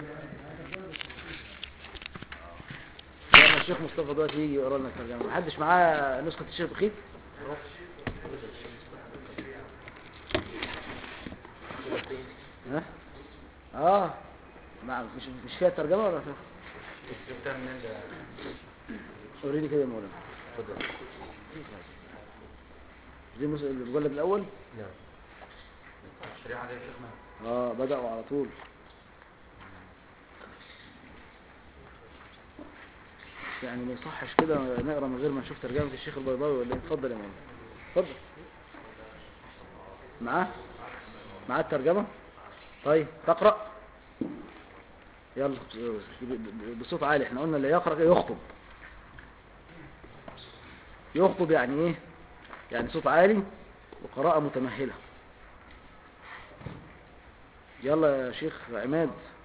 لما الشيخ مصطفى دلوقتي يجي يقرا لنا الترجمه محدش معاه نسخه الشيخ بخيت ها اه مع مش مش فيها ترجمه ولا فيها جبتها منين ده وريني كده يا مولانا اتفضل دي مس- المجلد الاول نعم الشريعة دي يا شيخنا اه بدأوا على طول يعني ما يصحش كده نقرا من غير ما نشوف ترجمة الشيخ البيضاوي ولا ايه اتفضل يا مولانا اتفضل معاه معاه الترجمة طيب تقرأ يلا بصوت عالي احنا قلنا اللي يقرأ يخطب يخطب يعني ايه يعني صوت عالي وقراءة متمهلة يلا يا شيخ عماد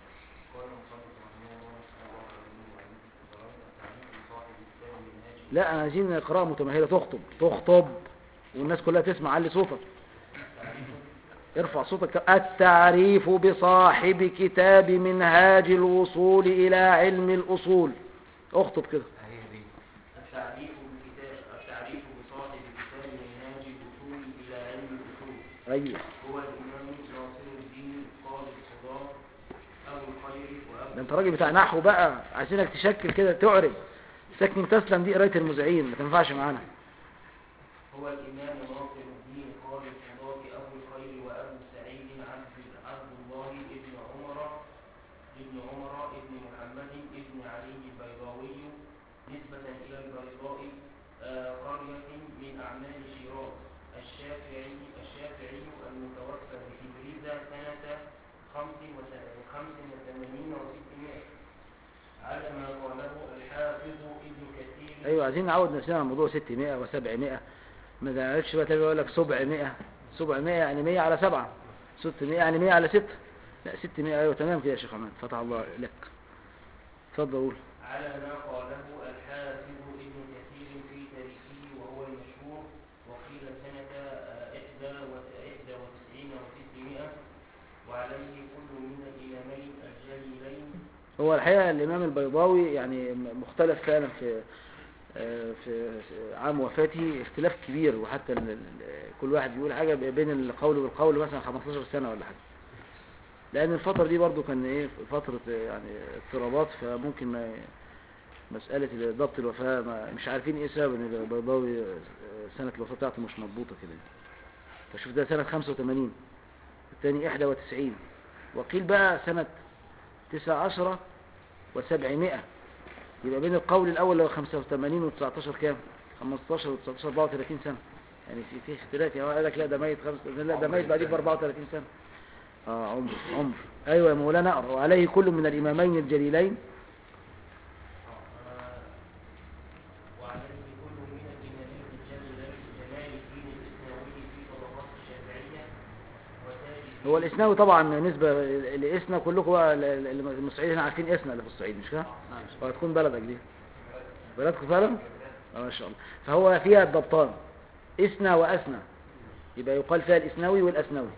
لا انا عايزين قراءة متمهلة تخطب تخطب والناس كلها تسمع علي صوتك ارفع صوتك التعريف بصاحب كتاب منهاج الوصول الى علم الاصول اخطب كده هي دي التعريف بكتاب التعريف بصاحب كتاب منهاج الوصول إلى علم الأصول ايوه هو الإمام ناصر الدين قاضي القضاة أبو الخير ده وأبو انت راجل بتاع نحو بقى عايزينك تشكل كده تعرب ساكن تسلم دي قرايه المذيعين ما تنفعش معانا هو الإمام ناصر الدين قاضي القضاة أبو الخير وأبو سعيد عبد عبد الله ابن عمر ابن عمر ابن محمد ابن علي البيضاوي نسبة إلى البيضاء آه، قرية من أعمال شيراز الشافعي الشافعي المتوفى بتبريز سنة خمس وس- خمس وثمانين وستمائة على ما قاله الحافظ ابن كثير ايوه عايزين نعود نفسنا على موضوع 600 و700 ما تعرفش بقى تلاقي يقول لك 700 700 يعني 100 على 7 600 يعني 100 على 6 لا 600 ايوه تمام كده يا شيخ عماد فتح الله لك اتفضل قول على ما قاله الحافظ ابن كثير في تاريخه وهو المشهور وقيل سنة آه، إحدى وت- إحدى وتسعين وستمائة وعليه كل من الإمامين الجليلين هو الحقيقه الامام البيضاوي يعني م- مختلف فعلا في آه، في عام وفاته اختلاف كبير وحتى ال- ال- كل واحد بيقول حاجه بين القول والقول مثلا 15 سنه ولا حاجه لان الفتره دي برضو كان ايه فتره آه، يعني اضطرابات فممكن ما مساله ضبط الوفاه ما مش عارفين ايه سبب ان البيضاوي آه، سنه الوفاه بتاعته مش مضبوطه كده فشوف ده سنه 85 الثاني 91 وقيل بقى سنه 19 و700 يبقى بين القول الاول اللي هو 85 و19 كام 15 و19 34 سنه يعني في في اختلاف يعني قال لك لا ده ميت خمس لا ده ميت بعديه ب 34 سنه اه عمر عمر ايوه يا مولانا اقرا وعليه كل من الامامين الجليلين آه، وعليه كل من الإمامين الجليلين جمال الدين الإسلامي في طبقات الشافعية وتاج الدين هو الاسناوي طبعا نسبه لاسنا كلكم بقى ال- ال- المصريين هنا عارفين اسنا اللي في الصعيد مش كده؟ وهتكون بلدك دي بلدكم فعلا؟ اه ما شاء الله فهو فيها الضبطان اسنا واسنا يبقى يقال فيها الاسناوي والاسنوي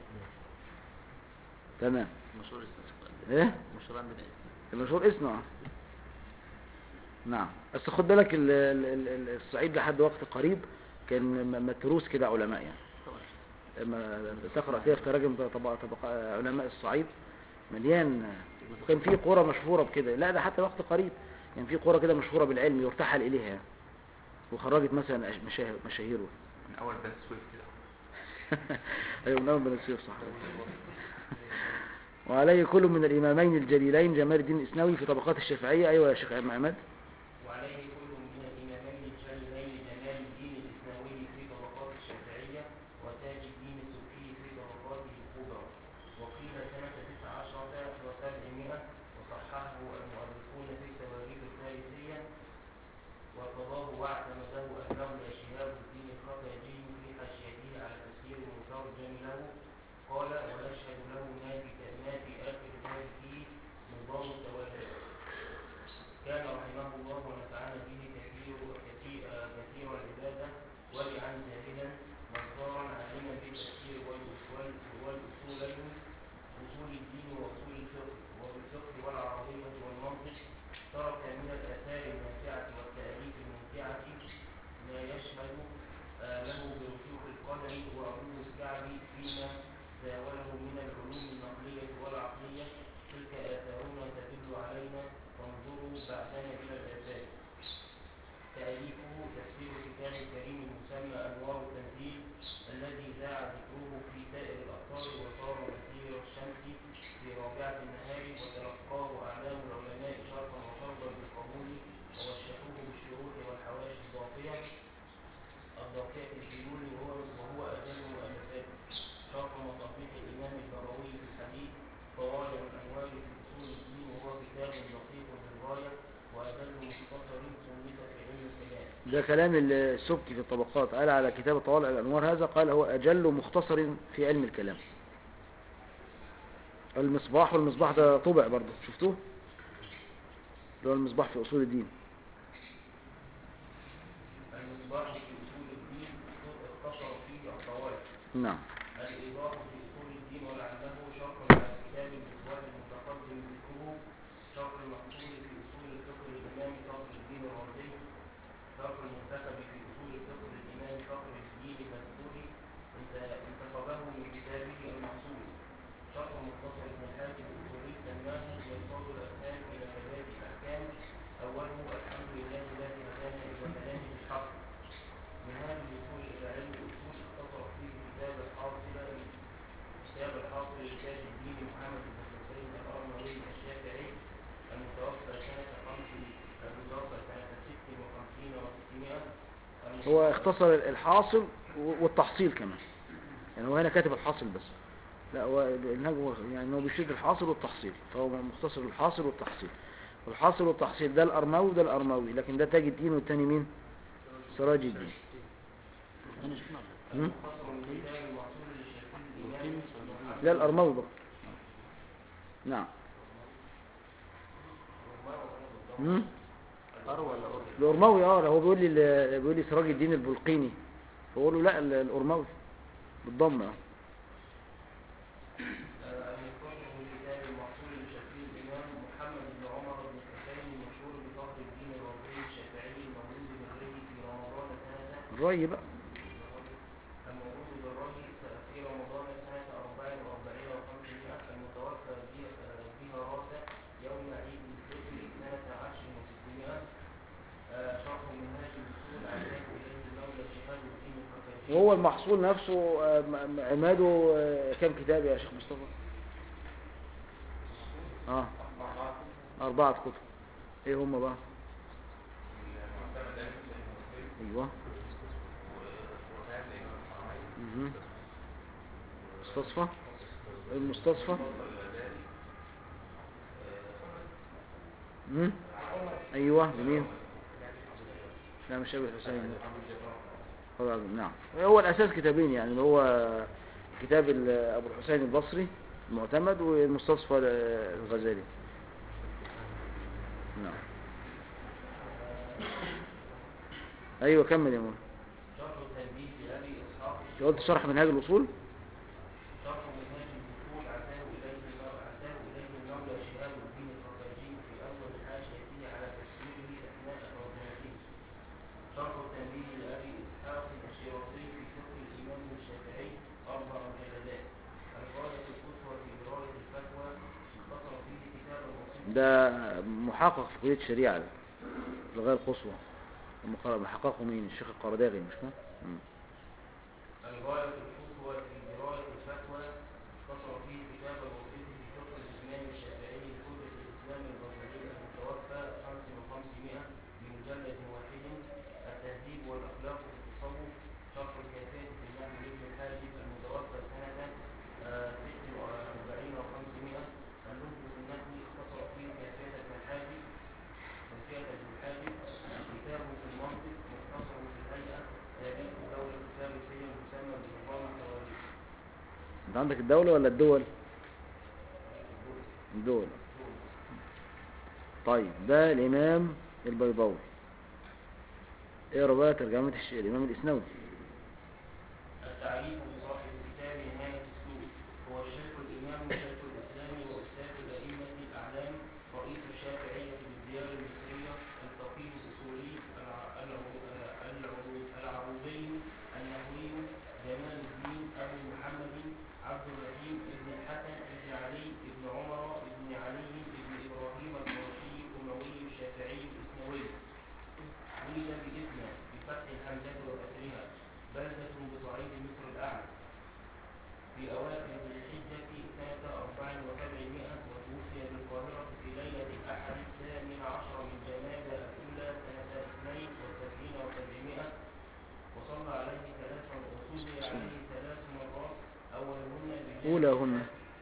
تمام مشهور اسمه ايه مشهور عندنا اسمه المشهور اسمه آه. نعم بس خد بالك ال- ال- ال- ال- الصعيد لحد وقت قريب كان م- متروس كده علماء يعني طبعا لما تقرأ فيها في تراجم طبق طبق علماء الصعيد مليان وكان في قرى مشهورة بكده لا ده حتى وقت قريب كان في قرى كده مشهورة بالعلم يرتحل إليها يعني. وخرجت مثلا أش- مشاهير مشاهيره من اول بني سويف كده ايوه من اول بني سويف صح وعليه كل من الإمامين الجليلين جمال الدين الإسنوي في طبقات الشافعية أيوة يا شيخ عماد وعليه كل من الإمامين الجليلين جمال الدين الإسلامي في طبقات الشافعية وتاج الدين السبكي في طبقاته الكبرى وقيل سنة تسع عشرة وسبعمائة وصححه المؤرخون في التواريخ الفارسية وقضاه واعتمده أنه شهاب الدين الخطاجي في حاشيته على تفسير المترجم له قال ويشهد له ما في ما في آخر ذلك نظام التواريخ كان رحمه الله ونفعنا به كثير كثير كثير العبادة ولعن زاهدا نصارا عالما بالتفسير والأصول والأصولين أصول الدين وأصول الفقه وبالفقه والعربية النهار وتلقاه أعلام العلماء شرطا وفرضا بالقبول ووشحوه بالشروط والحواشي الضافية الضافية الديون وهو وهو أجل مؤلفاته شرط مصابيح الإمام البغوي في الحديث طوائر الأنوار في أصول الدين وهو كتاب دقيق للغاية وأجل مختصر سميت في علم الكلام ده كلام السبكي في الطبقات قال على كتاب طوالع الأنوار هذا قال هو أجل مختصر في علم الكلام المصباح والمصباح ده طبع برضه شفتوه اللي هو المصباح في أصول الدين المصباح في أصول الدين اختصر فيه الطوائف نعم الإيضاح في أصول الدين ولعله شرح على كتاب المصباح المتقدم ذكره شرح المقصود في أصول الفقه للإمام فخر الدين الرازي شرح المنتخب في أصول الفقه للإمام فخر الدين المذكوري انت- انتخبه من كتابه المقصود شرح مختصر ابن الحاج الأصولي سماه ينصاد الأفهام إلى مبادئ الأحكام أوله الحمد لله الذي هدانا إلى كلامه الحق من هذه الوصول إلى علم الأصول اختصر فيه كتاب الحاصل كتاب الحاصل لتاج الدين محمد بن حسين الأرملي الشافعي المتوفى سنة خمس المتوفى سنة ست وخمسين وستمائة هو اختصر الحاصل والتحصيل كمان يعني هو هنا كاتب الحاصل بس لا هو النجم يعني هو بيشير الحاصل والتحصيل فهو مختصر الحاصل والتحصيل والحاصل والتحصيل ده الأرموي وده الأرموي لكن ده تاج الدين والتاني مين سراج الدين هم؟ مختصر من كتاب المحصول للشافعي الإمام محمد لا الأرموي بقى نعم هم؟ الأرموي اه هو بيقول لي بيقول لي سراج الدين البلقيني فقول له لا ال- الأرموي بالضم اه المختصر من كتاب المحصول للشافعي الإمام محمد بن عمر بن حسين المشهور بفخر الدين الرازي الشافعي المولود بالري في رمضان سنة الري بقى المولود بالري في رمضان سنة أربع وأربعين وخمسمائة المتوفى بها بها راسة يوم عيد الفطر سنة عشر وستمائة آه، شرح منهاج الوصول عزاه إليه المولى شهاب الدين الخفاجي وهو المحصول نفسه آه، م- م- عماده آه، كام كتاب يا شيخ مصطفى اه أربعة كتب ايه هم بقى ايوه مهم. مستصفى المستصفى مم. ايوه لمين لا مش ابي الحسين خضر عبد- نعم هو الاساس كتابين يعني اللي هو كتاب ال- ابو الحسين البصري المعتمد والمستصفى ال- الغزالي نعم ايوه كمل يا مولانا شرح التنبيه لأبي إسحاق أنت قلت شرح منهاج الاصول شرح منهاج الوصول عزاه إليه المولى عزاه إليه المولى شهاب الدين الخفاجي في أول حاشيته على تفسيره أثناء ترجمته شرح التنبيه لأبي إسحاق الشيرازي في فقه الإمام الشافعي أربع مجلدات الغاية القصوى في دراية الفتوى اختصر فيه كتاب الوصول ده محقق في كلية الشريعة ده الغاية القصوى المقر- محققه مين الشيخ القرداغي مش كده مم. الغاية القصوى في دراية الفتوى اختصر فيه كتاب الوصية في فقه الإمام الشافعي لقدرة الإسلام الغزالي المتوفى 5500 بمجلد واحد التهذيب والأخلاق في التصوف شرح الكافية في النحو لابن الحاجب المتوفى سنة آه، 46 و500 اللب في النحو اختصر فيه كافية ابن الحاجب كافية ابن الحاجب كتاب في المنطق مختصر في الهيئة تاريخ دولة الثالثية مسمى بنظام التواريخ انت عندك الدولة ولا الدول الدول طيب ده الامام البيضاوي اقرا بقى ترجمة الش- الامام الاسنوي التعريف بصاحب الكتاب نهاية السوق هو الشيخ الإمام شيخ الإسلام وأستاذ الأئمة الأعلام رئيس الشافعية بالديار المصرية الفقيه الأصولي الع- العرو- العرو- العروضي النحوي جمال الدين أبو محمد عبد الرحيم بن الحسن بن علي بن عمر بن علي بن إبراهيم القرشي الأموي الشافعي الإسنوي ولد بإسنا بفتح الحمزة وكسرها بلدة بصعيد مصر الأعلى أولاهن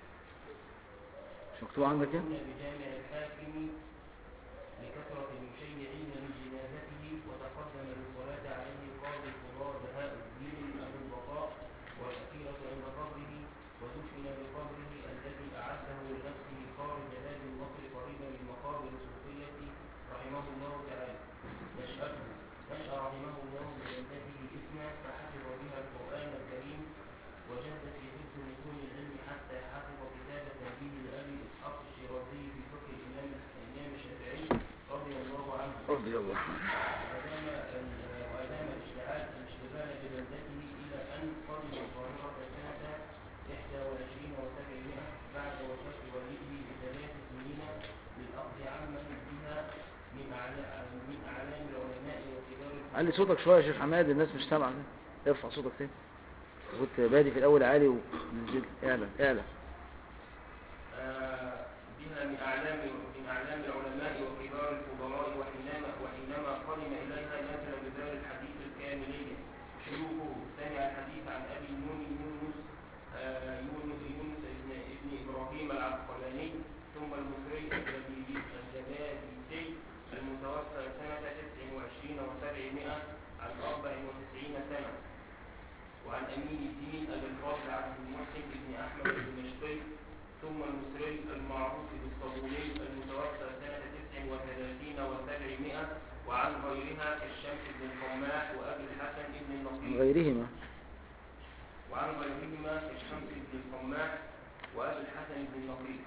مش مكتوب عندك ايه؟ كنا بجامع الحاكم لكثرة المشيعين من جنازته وتقدم للصلاة عليه قاضي القضاء بهاء الدين أبو البقاء والأخيرة عند قبره ودفن بقبره الذي أعده لنفسه خارج باب النصر قريبا من مقابر الصوفية رحمه الله تعالى نشأته نشأ رحمه الله بجدته اسما فحفظ بها القرآن الكريم وجد في حفظ نجوم العلم حتى حفظ كتابة به لأبي إسحاق الشيرازي في فقه الإمام الإمام الشافعي رضي الله عنه رضي الله عنه وأدام ال- وأدام الاشتغال الاشتغال ببلدته إلى أن قدم القاهرة سنة 21 و700 بعد وفاة والده بثلاث سنين للأخذ عما بها من أعلام من أعلام العلماء وكبار علي صوتك شوية يا شيخ حماد الناس مش سامعة ارفع صوتك تاني كنت بادي في الأول عالي ونزل اعلى اعلى آه، بها من أعلام من أعلام العلماء وكبار الفضلاء وحينما وحينما قدم إليها نزل بدار الحديث الكاملية شيوخه سمع الحديث عن أبي نون يونس آه، يونس يونس ابن ابن إبراهيم العسقلاني ثم المصري الزبيدي الزبادي المتوفى سنة 29 و700 عن 94 سنة وعن أمين الدين أبي الفاضل عبد المحسن بن أحمد الدمشقي ثم المصري المعروف بالصابوني المتوفى سنة 39 و700 وعن غيرها كالشمس بن القماح وأبي الحسن بن من النقيب غيرهما وعن غيرهما كالشمس بن القماح وأبي الحسن بن النقيب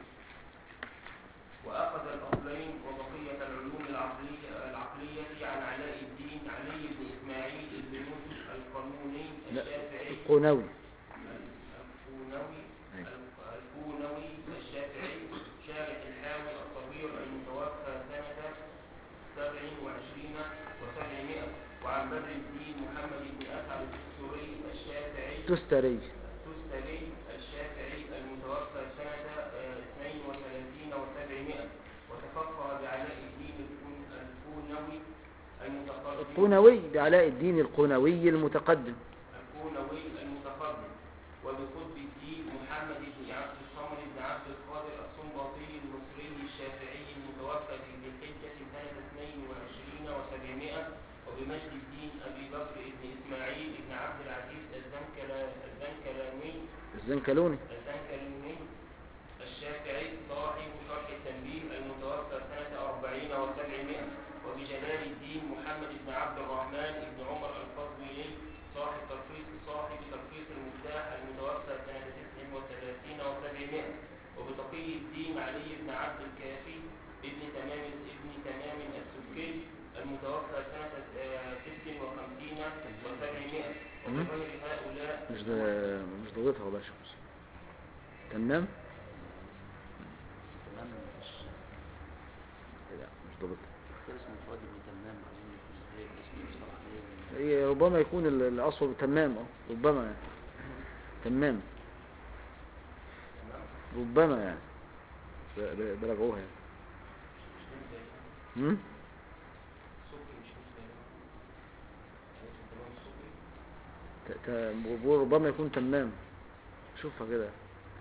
وأخذ الأصلين وبقية العلوم العقلية, العقلية عن علاء الدين علي بن إسماعيل بن يوسف القانوني لا الشافعي القونوي الكونوي أيوة. الكونوي الشافعي شارح الحاوي الصغير المتوفى سنة 27 و700 وعن بدر الدين محمد بن أسعد الدستوري الشافعي تستري التستري الشافعي المتوفى سنة آه، 32 و700 وتفقه بعلاء الدين الكون- الكونوي المتقدم القونوي بعلاء الدين القونوي المتقدم الكونوي المتقدم وبقطب الدين محمد بن عبد الصمد بن عبد القادر الصنباطي المصري الشافعي المتوفى في ذي الحجة سنة 22 و700 وبمجد الدين أبي بكر بن إسماعيل بن عبد العزيز الزنكلا- الزنكلاني الزنكلوني الزنكلاني الشافعي صاحب شرح التنبيه المتوفى سنة 40 و700 وبجلال الدين محمد بن عبد الرحمن بن عمر الفضلي صاحب تلخيص صاحب تلخيص المفتاح المتوفى سنة 39 و700 وبتقي الدين علي بن عبد الكافي ابن تمام ابن تمام السكي المتوفى سنة آه، 56 و700 وبغير هؤلاء مش ده مش ضغطها والله يا شيخ مصطفى. تمام تمام مش لا مش ضغطها كده اسمه فؤاد بن تمام اظن هي الاسم المصطلح عليه هي ربما يكون ال- الاصل تمام اه ربما يعني تمام ربما يعني ب- ب- براجعوها يعني هم؟ صبري مش مسلم عارف تمام صبري ت- ت- بقول ربما يكون تمام شوفها كده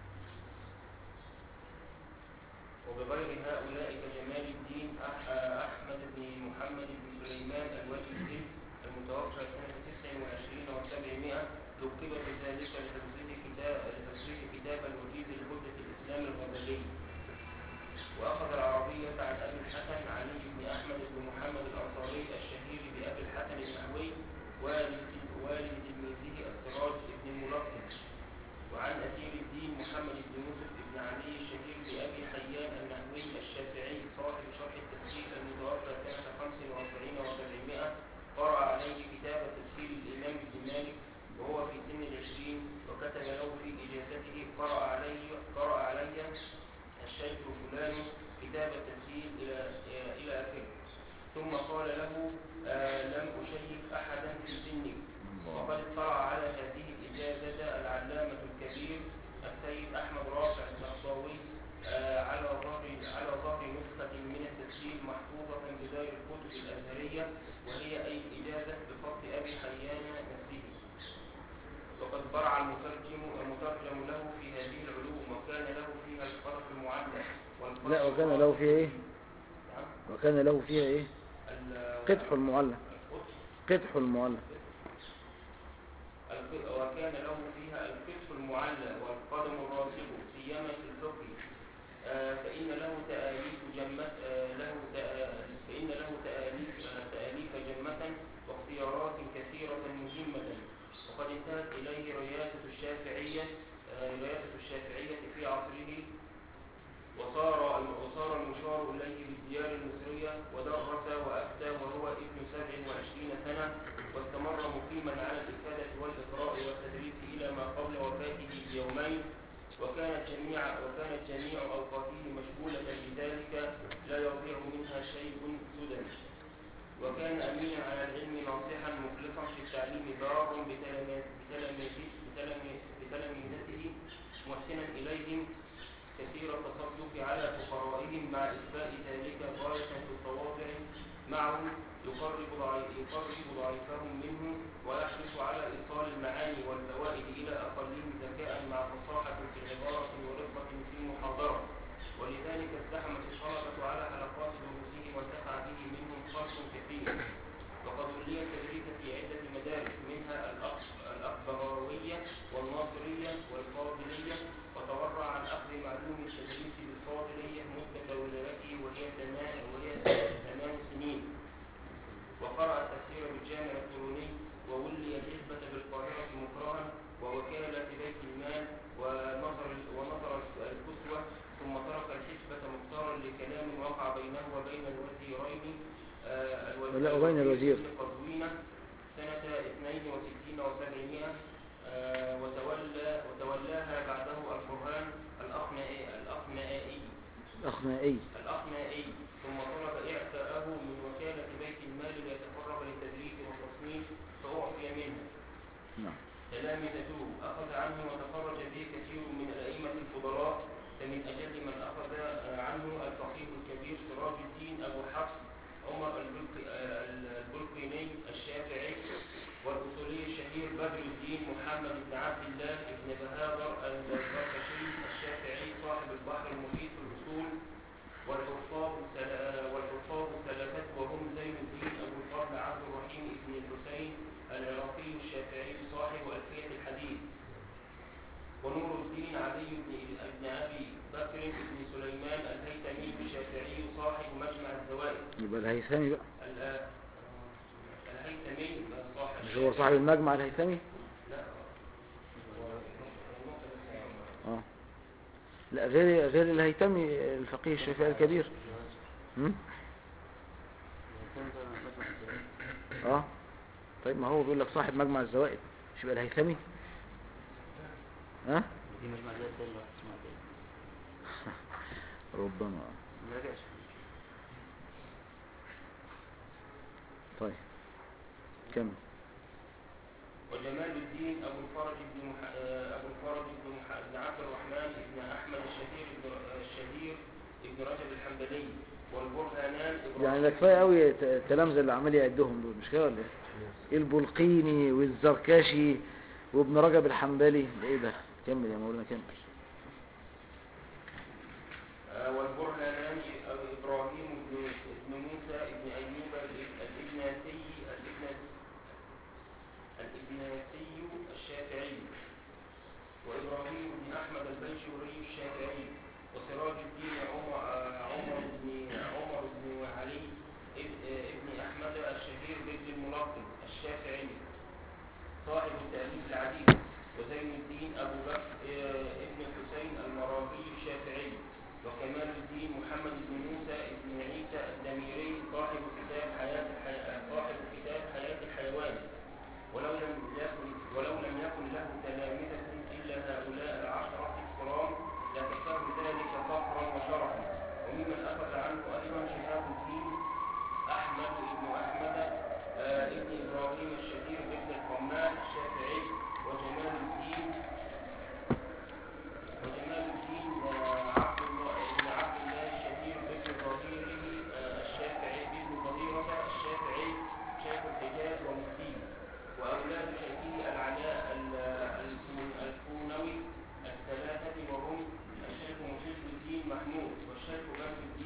وبغير هؤلاء كجمال الدين أح- أحمد بن محمد بن سليمان الوجهي المتوفى سنة 29 و700 لقب بذلك لتنزيل كتاب لتنزيل كتاب الوجيز لهدة الإسلام الغزالي وأخذ العربية عن أبي الحسن علي بن أحمد بن محمد الأنصاري الشهير بأبي الحسن النحوي والد والد تلميذه السراج بن الملقب وعن أثير الدين محمد بن يوسف بن علي الشهير بأبي حيان النحوي الشافعي صاحب شرح التفسير المتوفى سنة 45 و700 قرأ عليه كتاب تفسير الإمام ابن مالك وهو في سن العشرين وكتب له في إجازته قرأ علي قرأ علي الشيخ فلان كتاب التفسير إلى إلى آخره ثم قال له آه لم أشيك أحدا في سنك وقد اطلع على هذه الإجازة العلامة الكبير السيد أحمد رافع النقصاوي آه، على ظهر على ظهر نسخة من التسجيل محفوظة بدار الكتب الأزهرية وهي أي إجازة بفضل أبي حيان نفسه وقد برع المترجم المترجم له في هذه وكان له فيها ايه نعم وكان له فيها ايه ال- قدح المعلى القدح قدح المعلى الق- وكان له فيها الكتف المعلى والقدم الراسخ سيما في الفقه آه، فإن له تآليف جمة آه، له تآ- فإن له تآليف آه، تآليف جمة واختيارات كثيرة مهمة وقد انتهت إليه رياسة الشافعية آه، رياسة الشافعية في عصره وصار وصار المشار إليه بالديار المصرية ودرس وأفتى وهو ابن سبع وعشرين سنة واستمر مقيما على الإفادة والإقراء والتدريس إلى ما قبل وفاته بيومين وكانت جميع وكانت جميع أوقاته مشغولة بذلك لا يضيع منها شيء سدى وكان أمينا على العلم ناصحا مخلصا في التعليم بارا بتلاميذ- بتلاميذ- بتلاميذ- بتلاميذته محسنا إليهم كثير التصدق على فقرائهم مع إثبات ذلك غاية في التواضع معهم يقرب ضعي- يقرب ضعيفهم منهم ويحرص على إيصال المعاني والفوائد إلى أقلهم ذكاء مع فصاحة في العبارة ورقة في المحاضرة ولذلك ازدحمت الطلبة على حلقات دروسه وانتفع به منهم خلق كثير وقد ولي التدريس في عدة مدارس منها الأق- الأكبروية والناصرية والفاضلية وتورع عن أخذ معلوم التدريس بالفاضلية مدة ولايته وهي ثمان وهي ثمان سنين وقرأ التفسير بالجامع القروني وولي الحزبة بالقاهرة مكرها ووكالة بيت المال ونظر ونظر الكسوة ثم ترك الحزبة مختارا لكلام وقع بينه وبين الوزيرين آه، الوزير لا، وبين الوزير. قزوينة سنة 62 و700 آه، وتولى وتولاها بعده البرهان الأخنائي الأخنائي الأخنائي الأخنائي ثم طلب إعفاءه من وكالة بيت المال ليتفرغ للتدريس والتصنيف فأعفي منه نعم تلامذته أخذ عنه وتخرج به كثير من الأئمة الفضلاء فمن أجل من أخذ عنه الفقيه الكبير سراج الدين أبو حفص عمر البلق- البلقيني الشافعي والأصولي الشهير بدر الدين محمد بن عبد الله بن بهادر الزركشي الشافعي صاحب البحر المحيط في الأصول والحفاظ سل- والحفاظ ثلاثة وهم زين الدين أبو الفضل عبد الرحيم بن الحسين العراقي الشافعي صاحب ألفية الحديث ونور الدين علي بن ابن أبي بكر بن سليمان الهيثمي الشافعي صاحب مجمع الزوائد يبقى الهيثمي بقى ال- الهيثمي صاحب مش هو صاحب المجمع الهيثمي لا اه لا غير غير الهيثمي الفقيه الشافعي الكبير هم؟ اه طيب ما هو بيقول لك صاحب مجمع الزوائد مش يبقى الهيثمي ها دي مجمع زي التاني واحد اسمها تاني ربما ما راجعش طيب كمل وجمال الدين أبو الفرج بن مح... آه، أبو الفرج بن, مح... بن عبد الرحمن بن أحمد الشهير بن آه، الشهير ابن رجب الحنبلي والبرهانان إبراهيم يعني ده كفايه قوي التلامذه اللي عمال يعدهم دول مش كده ولا ايه البلقيني والزركشي وابن رجب الحنبلي ده ايه ده كمل يا مولانا كمل آه، والبرهانان أبو إبراهيم بن بن موسى بن أيوب الإب- الإبناتي الإبناتي الإبناتي الشافعي وإبراهيم بن أحمد البيشوري الشافعي وسراج الدين عمر آه، عمر بن عمر بن علي اب- آه، ابن أحمد الشهير بن الملقب الشافعي صاحب التأليف العديد وزين الدين أبو بكر آه، ابن الحسين المراغي الشافعي وكمال الدين محمد بن موسى بن عيسى الدميري صاحب كتاب حياة الحي... صاحب كتاب حياة الحيوان ولو لم يكن ولو لم يكن له تلامذة إلا هؤلاء العشرة الكرام لكفاه ذلك فخرا وشرفا وممن أخذ عنه أيضا شهاب الدين أحمد بن أحمد آه، ابن إبراهيم الشهير ابن القمان الشافعي وجمال الدين وجمال الدين آه، عبد الله بن عبد الله الشهير ابن ظهيره آه، الشافعي ابن ظهيرة الشافعي شيخ الحجاز ومفتيه وأولاد شيخه العلاء ال- الكون- الكونوي الثلاثة وهم الشيخ محب الدين محمود والشيخ بدر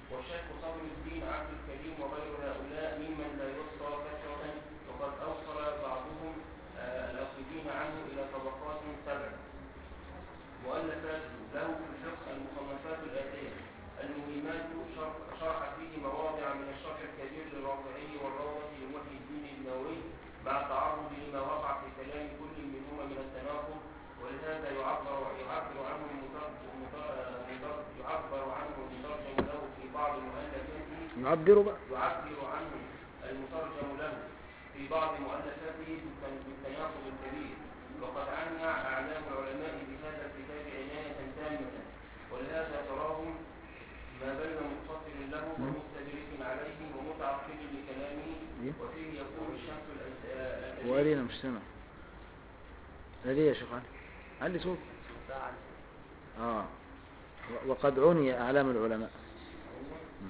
والشيخ صبر الدين عبد الكريم وغير هؤلاء ممن لا يحصى كثرة وقد أوصل بعضهم آه، الأخذين عنه إلى طبقات سبع مؤلفاته له في الفقه المصنفات الآتية المهمات شرح- شرح فيه مواضع من الشرح الكبير للرافعي والروضة لمحي الدين النووي مع التعرض لما وقع في كلام كل منهما من التناقض ولهذا يعبر يعبر عنه المتر- المتر- المتر- يعبر عنه المترجم له في بعض مؤلفاته يعبروا بقى يعبر عنه المترجم له في بعض مؤلفاته بالتن- بالتناقض الكبير وقد عني أعلام العلماء بهذا الكتاب عناية تامة ولهذا تراهم ما بين متصل له ومستدرك عليه ومتعقل لكلامه إيه؟ وفيه يكون الشمس الأس- الأساسية وقال انا مش سامع قال ايه يا شيخ علي علي صوت فعل اه و- وقد عني اعلام العلماء مم.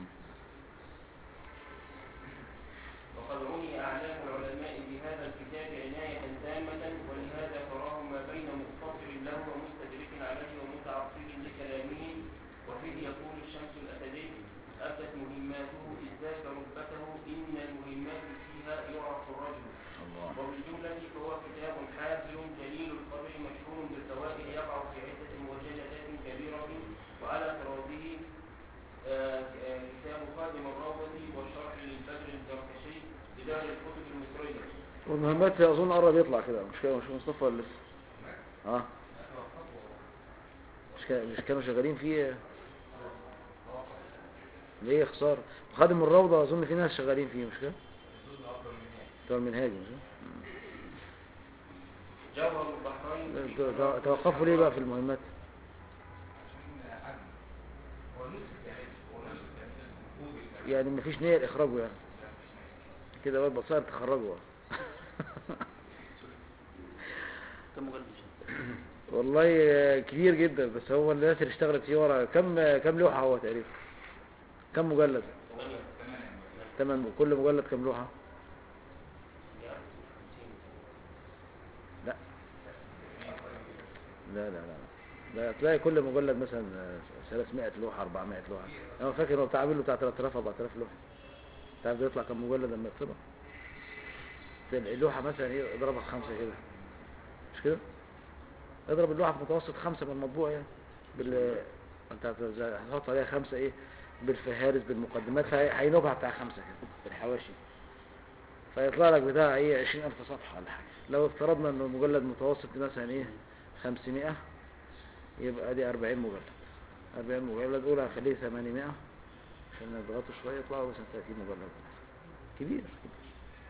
وقد عني أعلام العلماء بهذا الكتاب عناية تامة ولهذا تراه ما بين مختصر له ومستدرك عليه ومتعقل لكلامه وفيه يقول الشمس الأسدي أبدت مهماته إذ ذاك رتبته إن المهمات فيها يعرف الرجل الله وبالجملة فهو كتاب حافل جليل القدر مشهور بالفوائد يقع في عدة مجلدات كبيرة وعلى طرازه آه، آه، كتاب خادم الروضة وشرح للبدر الزركشي بدار الكتب المصرية والمهمات اظن قرب يطلع كده مش كده مش مصطفى ولا لسه اه مش كا- مش كانوا شغالين فيه ليه خسارة خادم الروضة اظن في ناس شغالين فيه مش كده بتوع المنهاج مش كده؟ جوهر البحرين في تو- تو- قراءة توقفوا ليه بقى في المهمات يعني مفيش نية لإخراجه يعني كده بقى بصائر تخرجه كم مجلد الشمس؟ والله آه، كبير جدا بس هو الناس اللي اشتغلت فيه ورا كم آه، كم لوحة هو تقريبا كم مجلد ثمانية تمن كل مجلد كم لوحة يعني خمسين. لا لا لا لا لا تلاقي كل مجلد مثلا آه، 300 لوحة 400 لوحة انا فاكر هو بتاع عامل له بتاع 3000 4000 لوحة تعرف بيطلع كم مجلد لما يكتبها تلاقي اللوحة مثلا ايه اضربها في خمسة كده مش كده اضرب اللوحة في متوسط خمسة من المطبوع يعني بال انت هت- هتحط عليها خمسة ايه بالفهارس بالمقدمات فهينوبها بتاع خمسة كده بالحواشي فيطلع لك بتاع ايه 20000 صفحة ولا حاجة لو افترضنا ان المجلد متوسط مثلا ايه 500 يبقى دي 40 مجلد 40 مجلد اولى هخليه 800 عشان نضغطه شوية يطلعوا مثلا 30 مجلد كبير كبير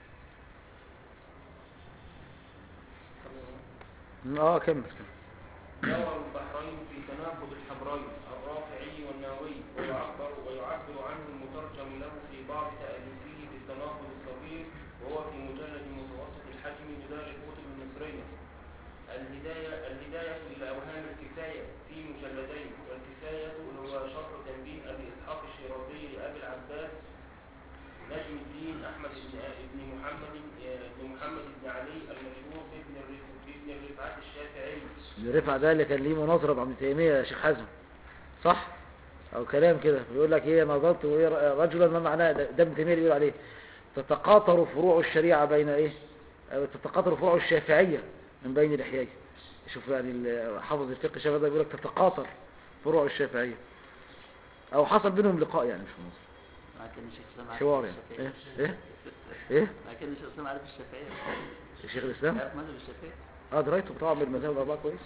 اه كمل كمل جوهر البحرين في تناقض الحبرين الرافعي والنووي ويعبر ويعبر عنه المترجم له في بعض تأليفه بالتناقض الصغير وهو في مجلد متوسط الحجم بدار الكتب المصرية الهداية الهداية إلى أوهام الكفاية في مجلدين والكفاية هو شرح تنبيه أبي إسحاق الشيرازي لأبي العباس نجم الدين أحمد بن بن محمد بن محمد بن علي المشهور بابن الرف- بابن الرفعات الشافعي رفع ده اللي كان ليه مناظرة مع ابن تيمية يا شيخ حزم صح او كلام كده بيقول لك ايه نظرت وإيه ر- رجلا ما معناه ده ده ابن تيمية اللي بيقول عليه تتقاطر فروع الشريعة بين ايه أو تتقاطر فروع الشافعية من بين لحييه شوف يعني ال- حافظ الفقه الشافعي ده بيقول لك تتقاطر فروع الشافعية او حصل بينهم لقاء يعني مش مناظرة مع كان الشيخ اسلام عارف حوار يعني الشافعية ايه ايه ايه مع كان الشيخ اسلام عارف الشافعية شيخ الاسلام عارف مذهب الشافعية اه درايته طبعا بالمذاهب الاربعه كويس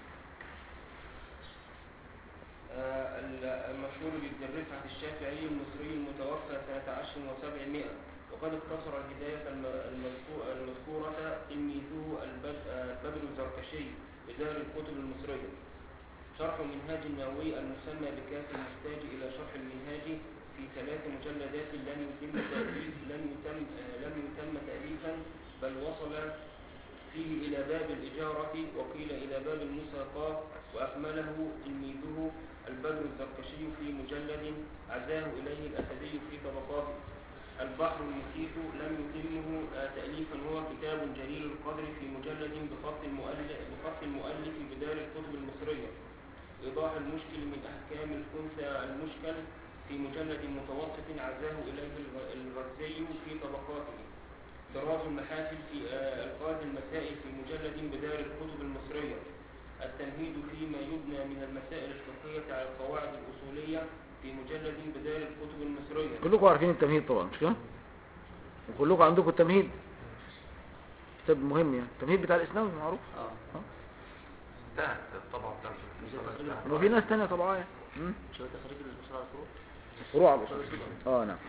آه، المشهور بابن الرفعة الشافعي المصري المتوفى سنة عشر وسبعمائة وقد اختصر الهداية الم- المذكو- المذكورة تلميذه البد- آه، البدر الزركشي بدار الكتب المصرية شرح منهاج النووي المسمى بكاف المحتاج إلى شرح المنهاج في ثلاث مجلدات لم يتم تأليف لم يتم آه، لم يتم تأليفا بل وصل فيه إلى باب الإجارة وقيل إلى باب المساقاة وأكمله تلميذه البدر الزركشي في مجلد عزاه إليه الأسدي في طبقاته البحر المحيط لم يتمه آه، تأليفا هو كتاب جليل القدر في مجلد بخط المؤلف, بخط المؤلف بدار الكتب المصرية إيضاح المشكل من أحكام الخنثى المشكل في مجلد متوسط عزاه إليه الغ- الغزي في طبقاته طراز المحافل في آه، ألفاظ المسائل في مجلد بدار الكتب المصرية التمهيد فيما يبنى من المسائل الفقهية على القواعد الأصولية في مجلد بدار الكتب المصرية كلكم عارفين التمهيد طبعا مش كده وكلكم عندكم التمهيد كتاب مهم يعني التمهيد بتاع الاسلام معروف اه انتهت الطبعة بتاعت مش ده تخريج الانتهت. وفي ناس تانية طبعا يعني مم. مش هو تخريج الأصول على الفروع فروع على الأصول اه نعم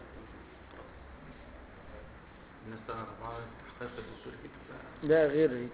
الناس تانية طبعا تحقيق الدكتور كده لا غير هيك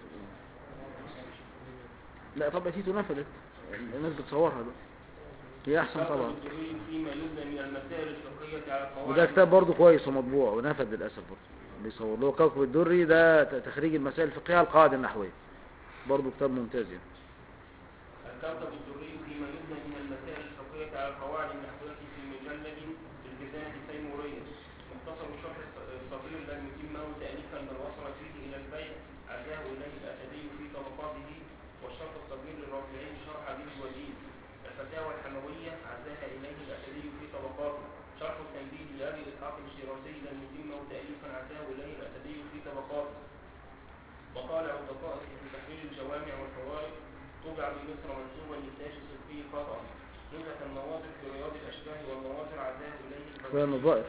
لا طبعا تيتو نفذت الناس بتصورها دلوقتي هي احسن طبعا الدليل فيما يبنى من المسائل الفقهية على القواعد وده كتاب برضه كويس ومطبوع ونفذ للاسف برضه بيصور له كوكب الدري ده ت- تخريج المسائل الفقهيه على القواعد النحويه برضه كتاب ممتاز يعني الكوكب الدري فيما يبنى من المسائل الفقهية على القواعد النحوية في مجلد الجزائر التيمورية مختصر شرح الص- الصغير لم يتمه تأليفا بل وصل فيه إلى البيع عزاه إليه الأسدي في طبقاته والشرح الصغير للرافعين شرح به الوزير الفتاوى الحموية عزاها إليه الأسدي في طبقاته شرح التنبيه لأبي إسحاق الشيرازي لم يتمه تأليفا عزاه إليه الأسدي في طبقاته مطالع الدقائق في تحرير الجوامع والفوائد طبع بمصر منسوبا للتاج الصدقي خطأ نزهة النواظر في رياض الأشباه والنواظر عزاه إليه وهي البغوي النظائر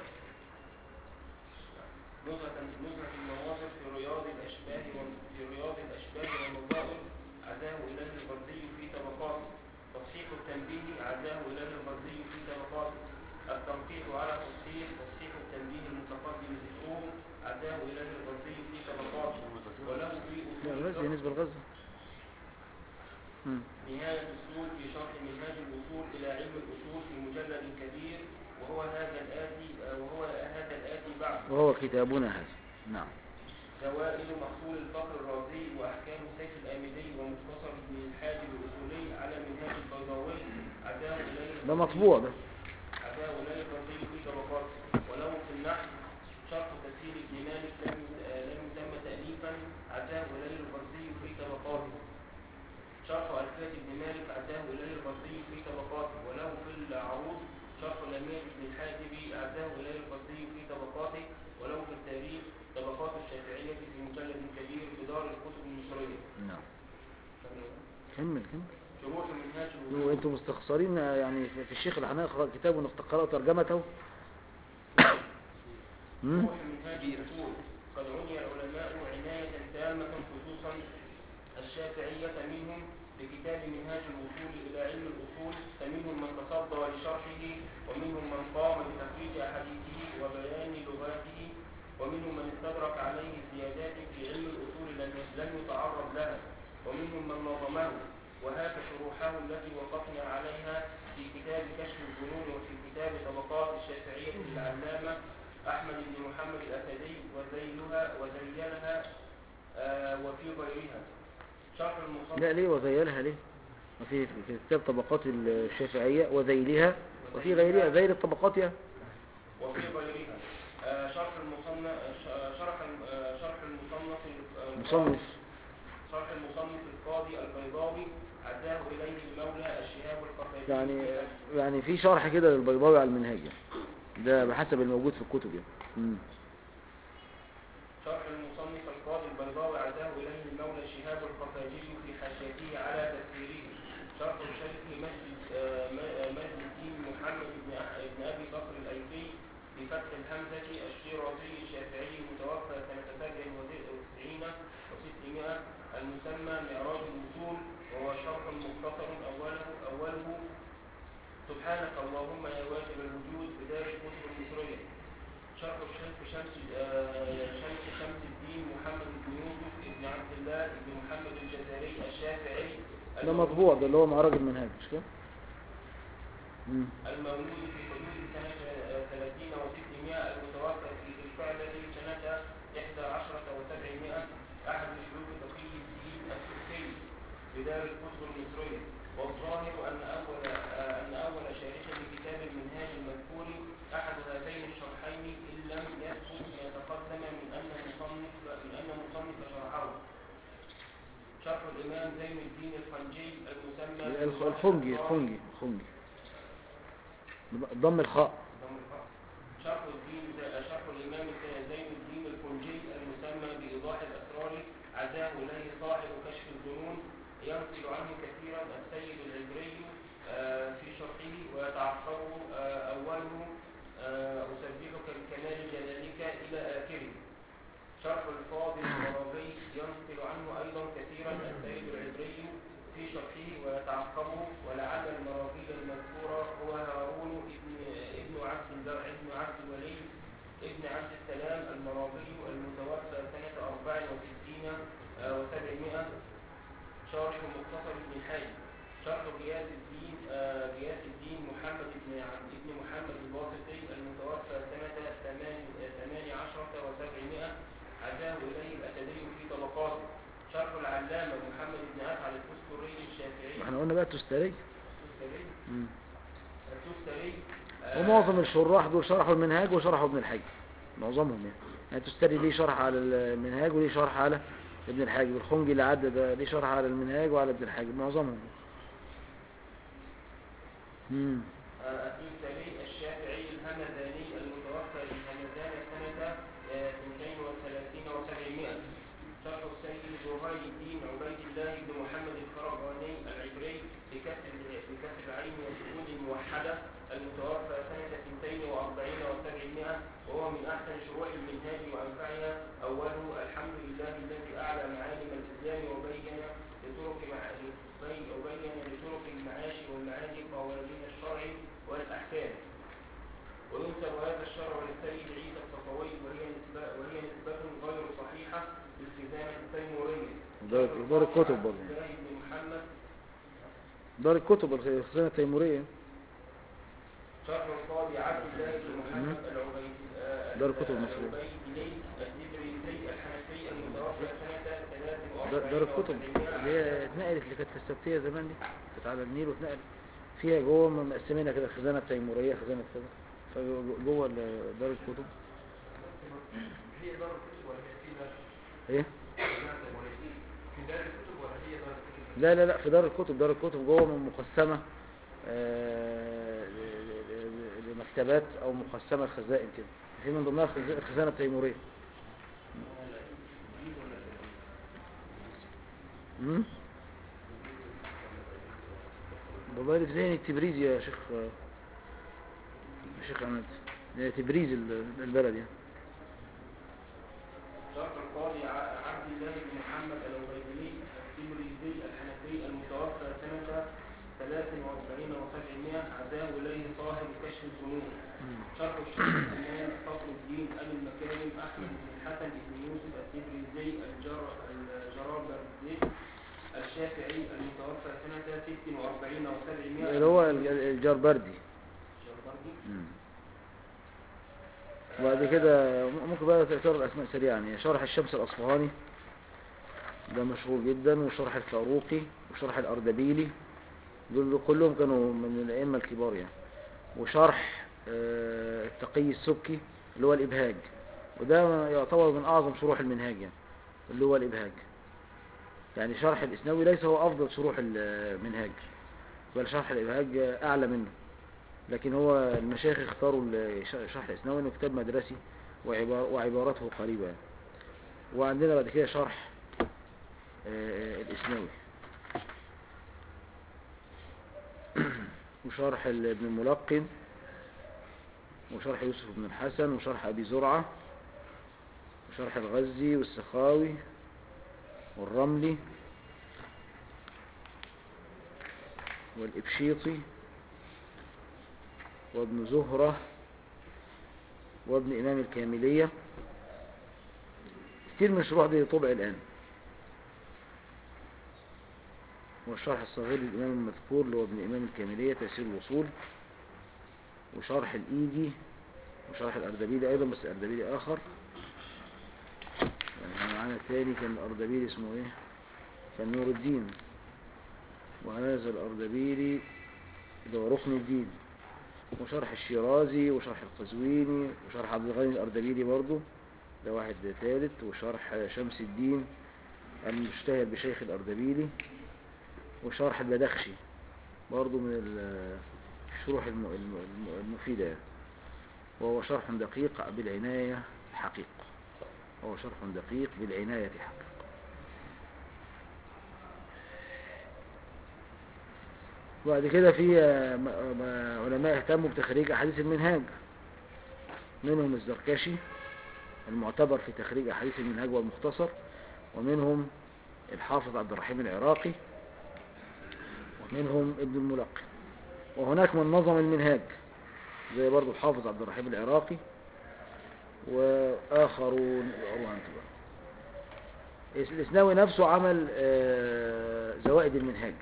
نزهة نزهة النواظر في رياض الأشباه وال- في رياض الأشباه والنظائر عزاه إليه البردي في طبقاته تصحيح التنبيه عزاه إليه البردي في طبقاته التنقيح على تصحيح تصحيح التنبيه المتقدم ذكره عزاه إليه البردي في طبقاته وله في لا أصول غزة الفقه نسبة لغزة مم. نهاية الأصول في شرح منهاج الوصول إلى علم الأصول في مجلد كبير وهو هذا الآتي وهو هذا الآتي بعد وهو كتابنا هذا نعم زوائد محصول الفقر الرازي وأحكام سيف الآمدي ومختصر ابن الحاجب الأصولي على منهاج البيضاوي عداه إليه ده مطبوع ده عداه إليه الرازي في طبقات وله في النحو شرح تسهيل ابن مالك لم آه، لم يتم تأليفا عداه إليه الرازي في طبقاته شرح ألفية ابن مالك عداه إليه الرازي في طبقاته وله في العروض شرح الأمير ابن الحاجب عداه إليه الرازي في طبقاته وله في التاريخ طبقات الشافعية في مجلد كبير بدار الكتب المصرية نعم كمل كمل شروح منهاج الوصول وانتم مستخسرين يعني في في الشيخ الحناء قرأ كتاب ونقرأ ترجمته مم؟ شروح منهاج الوصول قد عني العلماء عناية تامة خصوصا الشافعية منهم بكتاب منهاج الوصول إلى علم الأصول فمنهم من تصدى لشرحه ومنهم من قام بتخريج أحاديثه وبيان لغاته ومنهم من استدرك عليه زيادات في علم الأصول لم لم يتعرض لها ومنهم من نظمه وهاك شروحه التي وقفنا عليها في كتاب كشف الظنون وفي كتاب طبقات الشافعية للعلامة أحمد بن محمد الأسدي وزيلها وزيلها آه وفي غيرها شرح المصنف لا ليه وزيلها ليه ما في في كتاب طبقات الشافعية وذيلها وفي غيرها ذيل الطبقات يعني وفي غيرها آه، شرح المصنف ش- شرح الم- آه، شرح المصنف ال- مصنف شرح المصنف القاضي البيضاوي عداه إليه المولى الشهاب القرطبي يعني يعني في شرح كده للبيضاوي على المنهاج يعني. ده بحسب الموجود في الكتب يعني مم. شرح المصنف القاضي البيضاوي عداه إليه المولى الشهاب القرطبي في حاشيته على تفسيره شرح الشيخ مجد آه، م- آه، مجد الدين محمد بن أح- بن أبي بكر الأيقي بفتح الهمزة الشيرازي الشافعي المتوفى سنة سبع وتسعين وستمائة المسمى معراج الوصول وهو شرح مختصر أوله أوله سبحانك اللهم يا واجب الوجود بدار الكتب المصرية شرح الشيخ شمس آه، شمس شمس الدين محمد بن يوسف بن عبد الله بن محمد الجزائري الشافعي ده مطبوع ده اللي هو معراج المنهاج مش كده مم. المولود في حدود سنة آه، 30 و600 المتوفى في ذي القعدة سنة 11 و700 أحد شيوخ تقي الدين التركي بدار الكتب المصرية والظاهر أن أول آه، أن أول شارح لكتاب المنهاج المذكور أحد هذين الشرحين إن لم يثبت ما تقدم من أن المصنف من أن المصنف شرحه شرح الإمام زين الدين الخنجي المسمى الخ- الخنجي الخنجي الخنجي ضم الخاء ضم الخاء. شرح الدين شرح الإمام زين الدين الكنجي المسمى بإيضاح الأسرار عزاه إليه صاحب كشف الظنون ينقل عنه كثيرا السيد العبري آه، في شرحه ويتعقبه آه، أوله آه، أسبحك بكمال جلالك إلى آخره شرح الفاضل المرابي ينقل عنه أيضا كثيرا السيد العبري في شرحه ويتعقبه ولعل المراغي المذكورة هو هارون ابن ابن عبد البر- ابن عبد الولي ابن عبد السلام المراغي المتوفى سنة 64 و700 شرح مختصر ابن الحي شرح غياث الدين آه، غياث الدين محمد بن عبد ابن محمد الواسطي المتوفى سنة 18 و700 عزاه إليه الأسدي في طبقاته شرح العلامة محمد بن أسعد التستري الشافعي احنا قلنا بقى التستري التستري مم. التستري آه، ومعظم الشراح دول شرحوا المنهاج وشرحوا ابن الحاج معظمهم يعني يعني تستري ليه شرح على المنهاج وليه شرح على ابن الحاج والخنجي اللي عدى ده ليه شرح على المنهاج وعلى ابن الحاج معظمهم مم. آه، التستري الشافعي الهمداني المتوفى بالهمدان سنة آه، 32 و700 شرح السيد زهير الدين عبيد الله بن محمد الخرقاني العبري بكسر بكسر العين والسكون الموحدة المتوفى سنة 42 و700 وهو من أحسن شروح المنهاج وأنفعها أوله الحمد لله الذي أعلى معالم الإسلام وبين لطرق مع- بي- وبين لطرق المعاش والمعاد قوانين الشرع والأحكام وينسب هذا الشرع للسيد عيسى الصفوي وهي نسبة وهي نسبة غير صحيحة للخزانة التيمورية دار- دار الكتب برضه. عبد الله بن محمد دار الكتب الخزانة التيمورية شرح القاضي عبد الله بن محمد العبيد آه، دار الكتب المصرية. العبيدي التبريزي الحنفي المتوفى سنة 43 دا- دار الكتب اللي هي اتنقلت اللي كانت في السبتية زمان دي كانت على النيل واتنقلت فيها جوه مقسمينها كده الخزانة التيمورية خزانة كذا فجوه ال- دار الكتب هي دار الكتب ولا هي في دار ايه في دار الكتب ولا هي دار الكتب لا لا لا في دار الكتب دار الكتب جوه من مقسمة آه، ل- ل- ل- لمكتبات او مقسمة الخزائن كده في من ضمنها الخز- الخزانة التيمورية مم؟ والله اللي في ذهني التبريز يا شيخ يا شيخ عماد هي تبريز ال- البلد يعني شرح القاضي ع- عبد الله بن محمد العبيدي التبريزي الحنفي المتوفى سنة 43 و700 عزاه إليه صاحب كشف الظنون شرح الشيخ الإمام فخر الدين أبي المكارم أحمد بن الحسن بن يوسف التبريزي الجر الجرابردي الشافعي المتوفى سنة 46 و700 اللي هو ال- ال- الجربردي الجربردي مم. وبعد كده ممكن بقى تذكر الأسماء سريعا يعني شرح الشمس الأصفهاني ده مشهور جدا وشرح الفاروقي وشرح الأردبيلي دول دول كلهم كانوا من الأئمة الكبار يعني وشرح آه، التقي السبكي اللي هو الإبهاج وده يعتبر من أعظم شروح المنهاج يعني اللي هو الإبهاج يعني شرح الإسناوي ليس هو أفضل شروح المنهاج بل شرح الإبهاج أعلى منه لكن هو المشايخ اختاروا ال- ش- شرح الإسناوي انه كتاب مدرسي وعبار- وعبارته قريبة يعني. وعندنا بعد كده شرح آه، الإسناوي وشرح ال- ابن الملقن وشرح يوسف بن الحسن وشرح أبي زرعة وشرح الغزي والسخاوي والرملي والإبشيطي وابن زهرة وابن إمام الكاملية كتير من الشروح دي طبع الآن والشرح الصغير للإمام المذكور اللي هو ابن إمام الكاملية تيسير الوصول وشرح الإيدي وشرح الأردبيلي أيضا بس الأردبيلي آخر يعني احنا معانا تاني كان الأردبيلي اسمه إيه كان نور الدين وهذا الأردبيلي اللي هو ركن الدين وشرح الشيرازي وشرح القزويني وشرح عبد الغني الأردبيلي برضو ده واحد ثالث وشرح شمس الدين المشتهر بشيخ الأردبيلي وشرح البدخشي برضو من ال- الشروح الم- الم- الم- المفيدة يعني. وهو شرح دقيق بالعناية حقيق وهو شرح دقيق بالعناية حقيق وبعد كده في آه، م- م- علماء اهتموا بتخريج أحاديث المنهاج منهم الزركشي المعتبر في تخريج أحاديث المنهاج والمختصر ومنهم الحافظ عبد الرحيم العراقي ومنهم ابن الملقن وهناك من نظم المنهاج زي برضو الحافظ عبد الرحيم العراقي وآخرون اقروا أنتوا بقى. الإسناوي نفسه عمل آه، زوائد المنهاج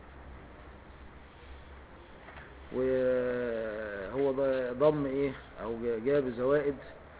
وهو ب- ضم ايه او جاب زوائد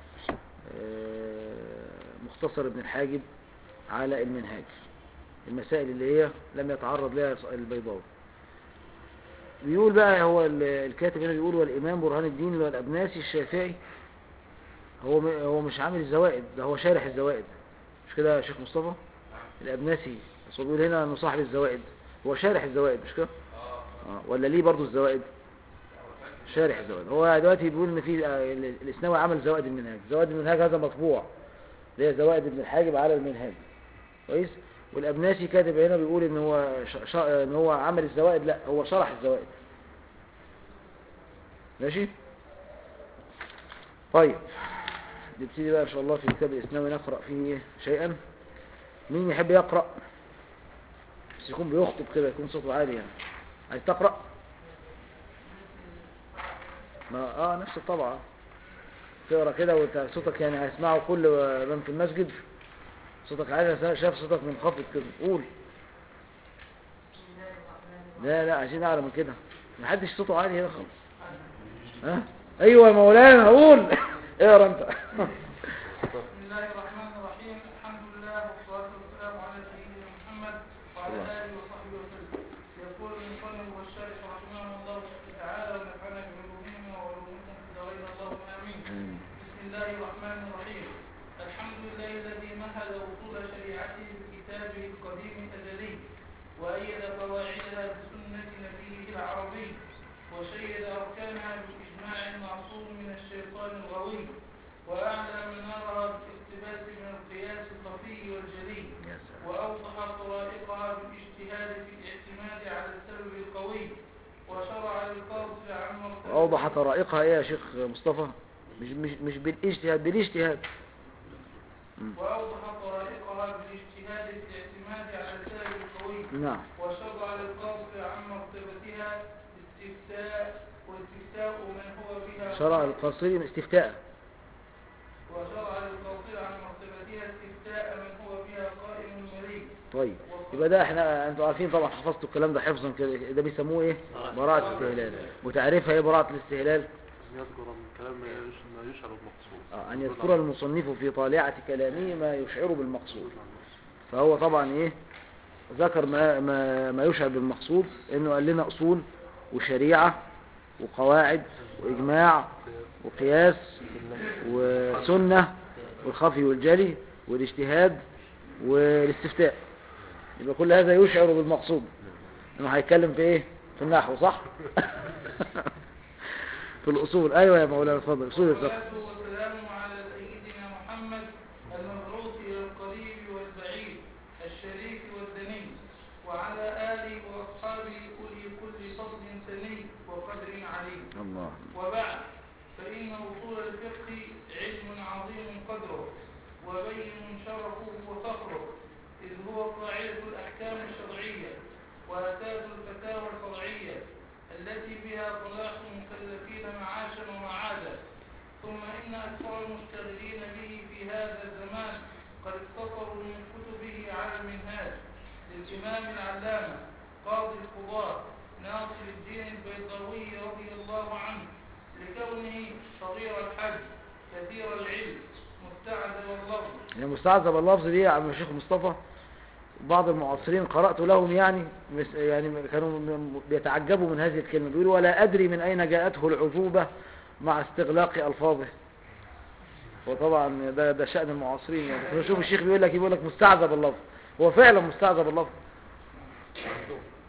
آه، مختصر ابن الحاجب على المنهاج المسائل اللي هي لم يتعرض لها البيضاوي بيقول بقى هو ال- الكاتب هنا بيقول والإمام برهان الدين اللي هو الأبناسي الشافعي هو م- هو مش عامل الزوائد ده هو شارح الزوائد مش كده يا شيخ مصطفى الأبناسي بس هو بيقول هنا انه صاحب الزوائد هو شارح الزوائد مش كده اه ولا ليه برضو الزوائد شارح الزوائد هو دلوقتي بيقول ان في آه، ال- الاسناوي عمل زوائد المنهاج زوائد المنهاج هذا مطبوع اللي هي زوائد ابن الحاجب على المنهاج كويس والابناسي كاتب هنا بيقول ان هو ش... ش... ان هو عمل الزوائد لا هو شرح الزوائد ماشي طيب نبتدي بقى ان شاء الله في كتاب الاسناوي نقرا فيه شيئا مين يحب يقرا بس يكون بيخطب كده يكون صوته عالي يعني عايز تقرا ما اه نفس الطبعه تقرا كده وانت صوتك يعني هيسمعه كل من في المسجد صوتك عالي شاف صوتك منخفض كده قول لا لا عايزين اعلى من كده محدش صوته عالي هنا خالص ها ايوه يا مولانا قول اقرا انت بسم الله الرحمن الرحيم الحمد لله والصلاة والسلام على سيدنا محمد وعلى الله. آله وصحبه وسلم يقول المصنف والشارح رحمه الله تعالى ونفعنا بعلومهما وعلومكم في دارين اللهم آمين بسم الله الرحمن الرحيم الحمد لله الذي مهد وصول شريعته بكتابه القديم الأزلي وأيد قواعدها بسنة نبيه العربي وشيد أركانها بإجماع معصوم من الشيطان الغوي وأعلى منارها بالاقتباس من القياس الخفي والجلي يا سلام وأوضح طرائقها بالاجتهاد في الاعتماد على السبب القوي وشرع للقاصر عن مرتبة اوضح طرائقها ايه يا شيخ مصطفى مش مش مش بالاجتهاد بالاجتهاد مم. وأوضح طرائقها بالاجتهاد في الاعتماد على السبب القوي نعم وشرع للقاصر عن مرتبتها استفتاء واستفتاء من هو بها شرع القاصري استفتاء وشرع للقاصر عن مرتبتها استفتاء من هو بها قائم مريض طيب يبقى ده احنا انتوا عارفين طبعا حفظتوا الكلام ده حفظا كده ده بيسموه ايه براءة استهلال وتعريفها ايه براءة الاستهلال يذكر من كلام ما يش- ما يشعر بالمقصود آه، ان يذكر المصنف في طالعة كلامه ما يشعر بالمقصود فهو طبعا ايه ذكر ما ما ما يشعر بالمقصود انه قال لنا اصول وشريعة وقواعد واجماع وقياس وسنة والخفي والجلي والاجتهاد والاستفتاء يبقى كل هذا يشعر بالمقصود انه هيتكلم في ايه في النحو صح في الاصول ايوه يا مولانا اتفضل اصول الفقه والصلاة والسلام على سيدنا محمد المبعوث إلى القريب والبعيد الشريف والدني وعلى آله وأصحابه أولي كل فضل سني وقدر عليم الله وبعد فإن أصول الفقه علم عظيم قدره وبين شرفه وفخره إذ هو قاعدة الأحكام الشرعية وأساس الفتاوى الفرعية التي بها صلاح المكلفين معاشا ومعادا ثم إن أكثر المشتغلين به في هذا الزمان قد اقتصروا من كتبه على المنهاج للإمام العلامة قاضي القضاة ناصر الدين البيضاوي رضي الله عنه لكونه صغير الحج كثير العلم مستعد واللفظ يعني مستعذب اللفظ دي يا عم الشيخ مصطفى بعض المعاصرين قرأت لهم يعني مس- يعني كانوا م- بيتعجبوا من هذه الكلمة بيقولوا ولا أدري من أين جاءته العذوبة مع استغلاق ألفاظه وطبعا ده ده شأن المعاصرين يعني كنت شوف الشيخ بيقول لك بيقول لك مستعذب اللفظ هو فعلا مستعذب اللفظ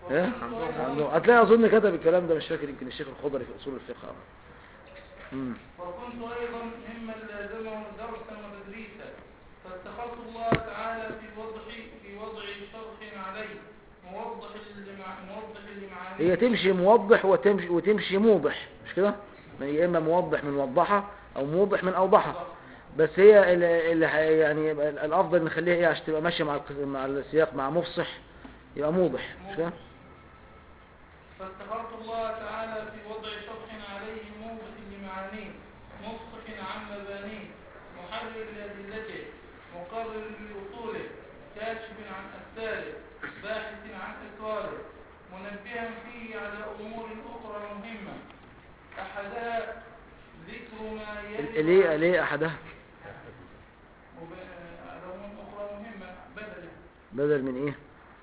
ايه وكنت أيضا- عنده هتلاقي اظن كتب الكلام ده مش فاكر يمكن الشيخ الخضري في اصول الفقه امم وكنت أيضا ممن لازمه درسا وتدريسا فاتخذت الله تعالى في وضع في وضع شرح عليه موضح لمع موضح لمعانيه هي تمشي موضح وتمشي وتمشي موضح مش كده ما هي اما موضح من وضحها او موضح من اوضحها بس هي ال- ال- يعني يبقى الافضل نخليها ايه عشان تبقى ماشيه مع الق- مع السياق مع مفصح يبقى موضح مش كده فاستخرت الله تعالى في وضع شرح عليه موضح لمعانيه مفصح عن مبانيه محرر لأدلته مقرر لأصوله كاشف عن أسفاره باحث عن أسراره منبها فيه على أمور أخرى مهمة أحدها ذكر ما ال- يلي ليه ليه احدها وب- على أمور أخرى مهمة بدل بدل من ايه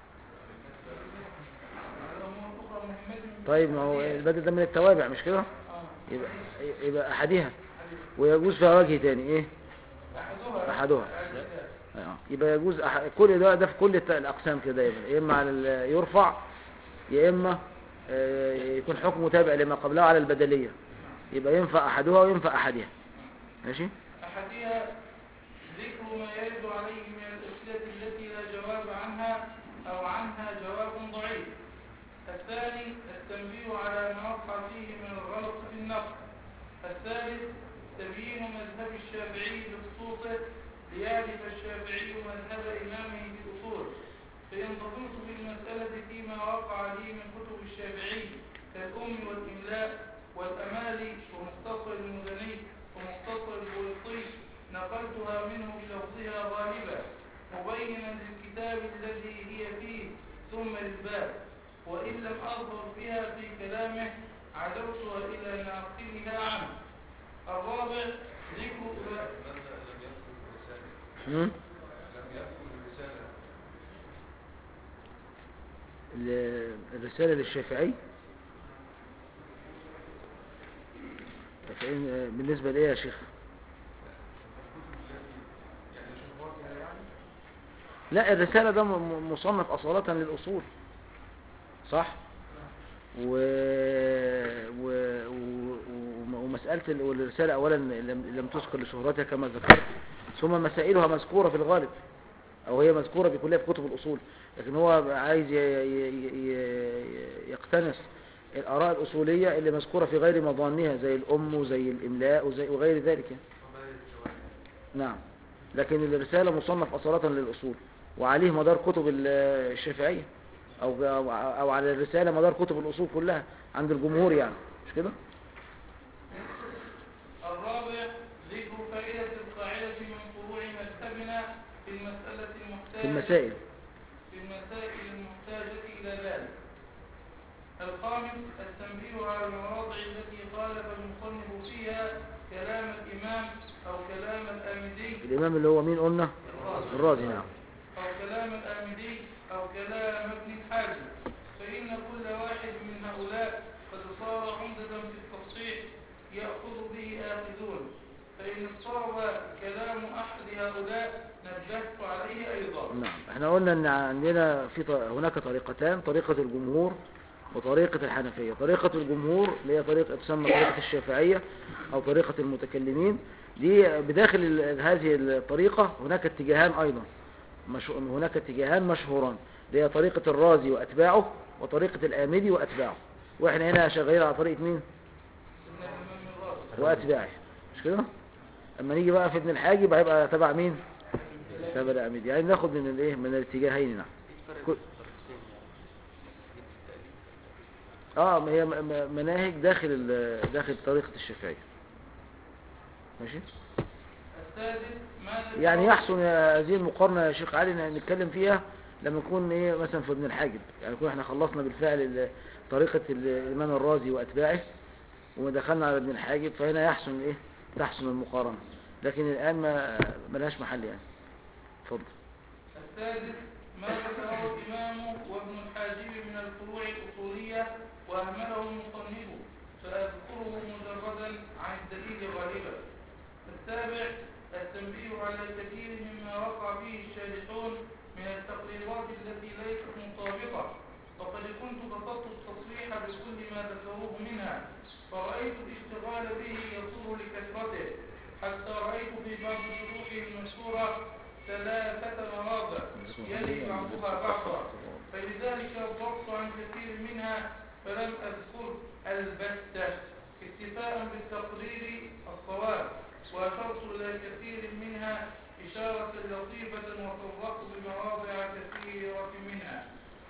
على أمور أخرى مهمة طيب ما هو البدل ده من التوابع مش كده آه. يبقى يبقى احدها ويجوز فيها وجه تاني ايه أحدها أحدها. آه. يبقى يجوز أح... كل ده ده في كل الت- الاقسام كده دايما يا اما على ال- يرفع يا اما آه، يكون حكمه تابع لما قبله على البدليه يبقى ينفع احدها وينفع احدها ماشي أحدها ذكر ما يرد عليه من الأسئلة التي لا جواب عنها أو عنها جواب ضعيف الثاني التنبيه على ما وقع فيه من الغلط في النقد الثالث تبيين مذهب الشافعي بخصوصه ليعرف الشافعي مذهب إمامه في الأصول فإن ظفرت بالمسألة فيما وقع لي من كتب الشافعي كالأم والإملاء والأمالي ومختصر المدني ومختصر البويطي نقلتها منه بلفظها غالبا مبينا للكتاب الذي هي فيه ثم للباب وإن لم أظهر بها في كلامه عدوتها إلى ناقلها عنه الرابع ذكر مم؟ ال- الرسالة للشافعي فإن بالنسبة لإيه يا شيخ لا الرسالة ده م- م- مصنف أصالة للأصول صح و... و... و... و... ومسألة ال- والرسالة أولا لم, لم تذكر لشهرتها كما ذكرت ثم مسائلها مذكورة في الغالب أو هي مذكورة بكلها في كتب الأصول لكن هو عايز ي... ي... ي... يقتنص الآراء الأصولية اللي مذكورة في غير مظانها زي الأم وزي الإملاء وزي وغير ذلك يعني. نعم لكن الرسالة مصنف أصالة للأصول وعليه مدار كتب ال- الشافعية أو, أو, أو على الرسالة مدار كتب الأصول كلها عند الجمهور يعني مش كده الرابع ذكر فائدة القاعدة من فروع مذهبنا في المسألة المحتاجة في المسائل في المسائل المحتاجة إلى ذلك الخامس التنبيه على المواضع التي خالف المصنف فيها كلام الإمام أو كلام الآمدي الإمام اللي هو مين قلنا الرازي نعم أو كلام الآمدي أو كلام ابن الحاجب فإن كل واحد من هؤلاء قد صار عمدة في التصحيح يأخذ به آخذون فإن صار كلام أحد هؤلاء نبهت عليه أيضا نعم احنا قلنا ان عندنا في ط- هناك طريقتان طريقة الجمهور وطريقة الحنفية طريقة الجمهور اللي هي طريقة تسمى طريقة الشافعية او طريقة المتكلمين دي بداخل ال- هذه الطريقة هناك اتجاهان ايضا مش... هناك اتجاهان مشهوران اللي هي طريقة الرازي واتباعه وطريقة الآمدي واتباعه واحنا هنا شغالين على طريقة مين إن الإمام الرازي واتباعه مش كده اما نيجي بقى في ابن الحاجب هيبقى تبع مين تبع الآمدي يعني ناخد من الايه من الاتجاهين نعم كل- اه ما هي م- م- مناهج داخل ال- داخل طريقة الشافعية ماشي السادس ماذا يعني يحسن يا هذه المقارنة يا شيخ علي ان نتكلم فيها لما نكون ايه مثلا في ابن الحاجب يعني نكون احنا خلصنا بالفعل ال- طريقة ال- الإمام الرازي وأتباعه ودخلنا على ابن الحاجب فهنا يحسن ايه تحسن المقارنة لكن الآن ما ملهاش محل يعني اتفضل السادس ما ذكره الإمام وابن الحاجب من الفروع الأصولية وأهمله المصنف فأذكره مجردا عن الدليل غالبا السابع التنبيه على كثير مما وقع فيه الشارحون من التقريرات التي ليست مطابقة وقد كنت بسطت التصريح بكل ما ذكروه منها فرأيت الاشتغال به يصور لكثرته حتى رأيت في بعض شروحه المشهورة ثلاثة مواضع يلي بعضها بعضا فلذلك ضبط عن كثير منها فلم أذكر البتة اكتفاء بالتقرير الصواب وأشرت إلى كثير منها إشارة لطيفة وفرقت بمواضع كثيرة منها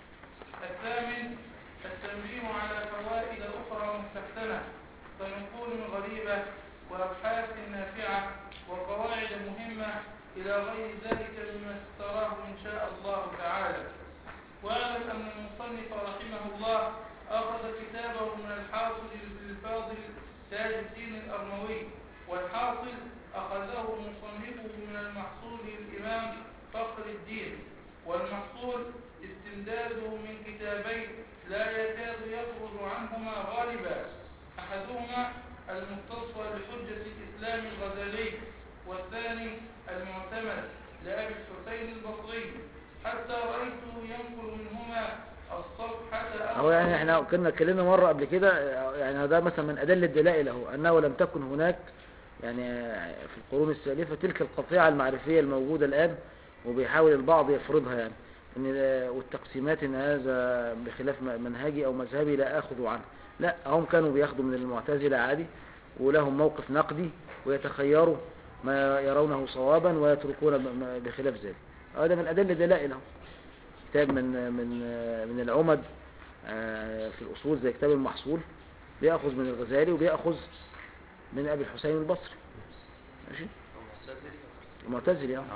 الثامن التنبيه على فوائد أخرى مستحسنة كنقول غريبة وأبحاث نافعة وقواعد مهمة إلى غير ذلك مما استراه إن شاء الله تعالى واعلم أن المصنف رحمه الله أخذ كتابه من الحاصل للفاضل تاج الدين الأرموي والحاصل أخذه مصنفه من المحصول للإمام فخر الدين والمحصول استمداده من كتابين لا يكاد يخرج عنهما غالبا أحدهما المستصفى لحجة الإسلام الغزالي والثاني المعتمد لأبي الحسين البصري حتى رأيته ينقل منهما الصفحة هو يعني احنا كنا اتكلمنا مرة قبل كده يعني ده مثلا من أدل الدلائل اهو أنه لم تكن هناك يعني في القرون السالفة تلك القطيعة المعرفية الموجودة الآن وبيحاول البعض يفرضها يعني ان والتقسيمات ان هذا بخلاف منهجي او مذهبي لا اخذ عنه لا هم كانوا بياخدوا من المعتزلة عادي ولهم موقف نقدي ويتخيروا ما يرونه صوابا ويتركون بخلاف ذلك هذا من أدل الدلائل اهو كتاب من من من العمد في الأصول زي كتاب المحصول بيأخذ من الغزالي وبيأخذ من أبي الحسين البصري ماشي المعتزلي اه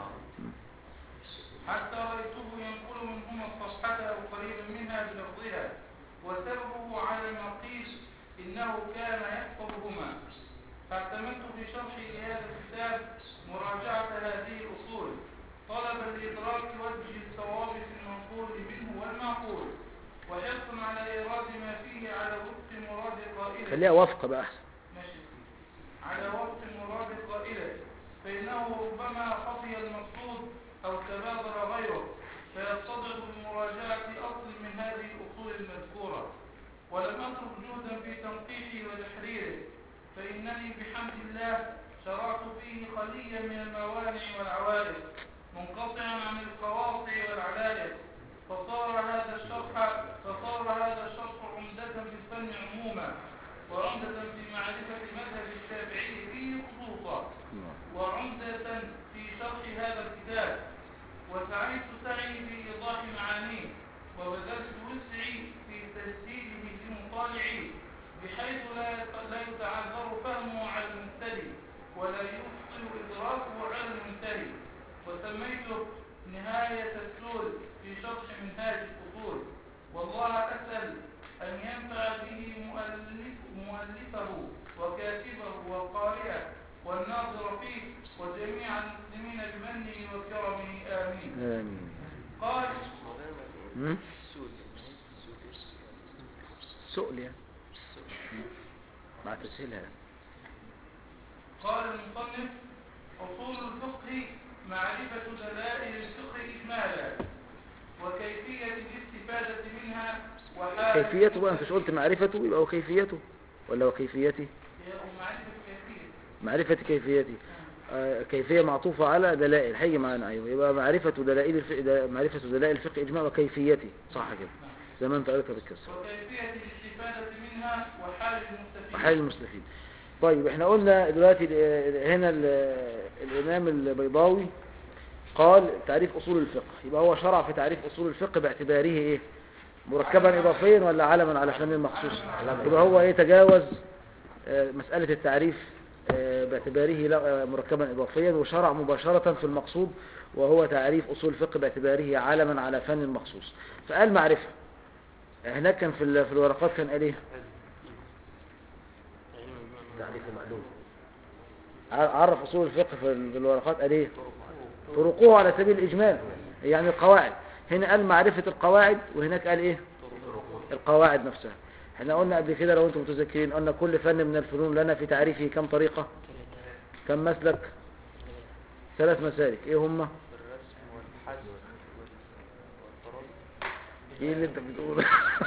حتى رأيته ينقل منهما الصفحة أو قريبا منها بلفظها وسببه على ما قيل إنه كان يحفظهما فاعتمدت في شرحي لهذا الكتاب مراجعة هذه الأصول طلبا لإدراك وجه الصواب في المنقول منه والمعقول وحرصا على إيراد ما فيه على وفق مراد قائله خليها وفق بقى أحسن ماشي على وفق مراد قائله فإنه ربما خفي المقصود أو تبادر غيره فيتضح بمراجعة أصل من هذه الأصول المذكورة ولم أترك جهدا في تنقيحه وتحريره فإنني بحمد الله شرعت فيه خليا من الموانع والعوارض منقطعا عن القواطع والعلائق فصار هذا الشرح فصار هذا الشرح عمدة في الفن عموما وعمدة في معرفة مذهب الشافعي فيه خصوصا وعمدة في شرح هذا الكتاب وسعيت سعي في إيضاح معانيه وبذلت وسعي في تسجيله لمطالعي بحيث لا لا يتعذر فهمه على المبتدئ ولا يبطل إدراكه على المنتهي وسميته نهاية السول في شرح منهاج الأصول والله أسأل أن ينفع به مؤلف مؤلفه وكاتبه وقارئه والناظر فيه وجميع المسلمين بمنه وكرمه آمين آمين قال هم؟ سؤل يعني مع تسهيلها قال المصنف أصول الفقه معرفة دلائل الفقه إجمالا وكيفية الاستفادة منها وحال كيفيته بقى انت مش قلت معرفته يبقى هو كيفيته ولا هو كيفيته ومعرفة كيفية معرفة كيفيته آه، كيفية معطوفة على دلائل هيجي معانا ايوه يبقى معرفة دلائل الفقه دا- معرفة دلائل الفقه اجماع وكيفيته صح كده زي ما انت قلتها بالكسر وكيفية الاستفادة منها وحال المستفيد وحال المستفيد طيب احنا قلنا دلوقتي ال- هنا ال- الامام البيضاوي قال تعريف اصول الفقه يبقى هو شرع في تعريف اصول الفقه باعتباره ايه مركبا اضافيا ولا علما على فن مخصوص يبقى هو ايه تجاوز آه، مسألة التعريف آه، باعتباره لا- آه، مركبا اضافيا وشرع مباشرة في المقصود وهو تعريف اصول الفقه باعتباره علما على فن مخصوص فقال معرفة هناك كان في ال- في الورقات كان قال ايه تعريف معلوم عرف اصول الفقه في ال- في الورقات قال ايه طرقه على سبيل الاجمال يعني القواعد هنا قال معرفة القواعد وهناك قال ايه القواعد نفسها احنا قلنا قبل كده لو انتم متذكرين قلنا كل فن من الفنون لنا في تعريفه كم طريقة كم مسلك ثلاث مسالك ايه هما الرسم والحذف والطرب ايه اللي انت بتقوله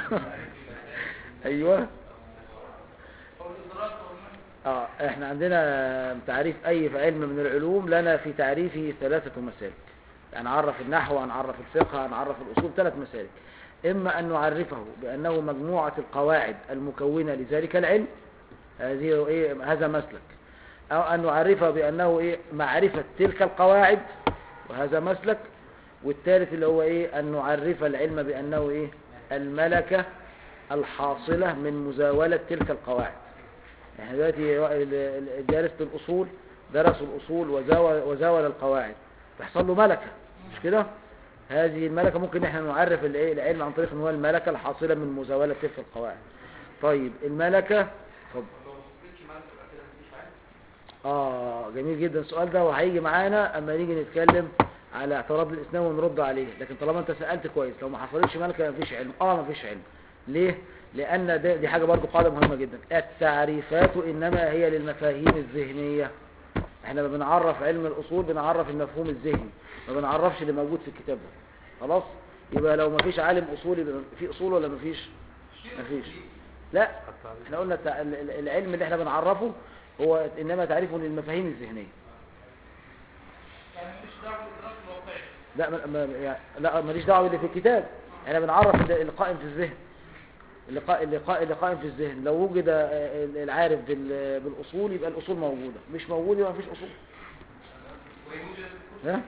ايوه أو الإدراك والنهي اه احنا عندنا تعريف اي في علم من العلوم لنا في تعريفه ثلاثة مسالك هنعرف النحو هنعرف الفقه هنعرف الاصول ثلاث مسالك اما ان نعرفه بانه مجموعة القواعد المكونة لذلك العلم هذه ايه هذا مسلك او ان نعرفه بانه ايه معرفة تلك القواعد وهذا مسلك والثالث اللي هو ايه ان نعرف العلم بانه ايه الملكة الحاصلة من مزاولة تلك القواعد يعني دلوقتي ال- ال- درس الأصول درسوا الأصول وزاول, وزاول القواعد تحصل له ملكة مش كده هذه الملكة ممكن احنا نعرف الايه العلم عن طريق ان هو الملكة الحاصلة من مزاولة تلك القواعد طيب الملكة اتفضل. اه جميل جدا السؤال ده وهيجي معانا اما نيجي نتكلم على اعتراض الاسلام ونرد عليه لكن طالما انت سألت كويس لو ما حصلتش ملكة مفيش علم اه مفيش علم ليه لان ده دي حاجة برضو قاعدة مهمة جدا التعريفات انما هي للمفاهيم الذهنية احنا ما بنعرف علم الاصول بنعرف المفهوم الذهني ما بنعرفش اللي موجود في الكتاب ده خلاص يبقى لو مفيش عالم اصول يبقى في اصول ولا مفيش مفيش لا احنا قلنا التع- ال- ال- العلم اللي احنا بنعرفه هو انما تعريفه للمفاهيم الذهنيه يعني مش دعوة بالإدراك الواقعي لا ما ما- يعني لا ماليش دعوه باللي في الكتاب احنا بنعرف اللي اللي قائم في الذهن اللي قا- اللي قا- اللي قائم في الذهن لو وجد آه، العارف بال- بالاصول يبقى الاصول موجوده مش موجود يبقى مفيش اصول ها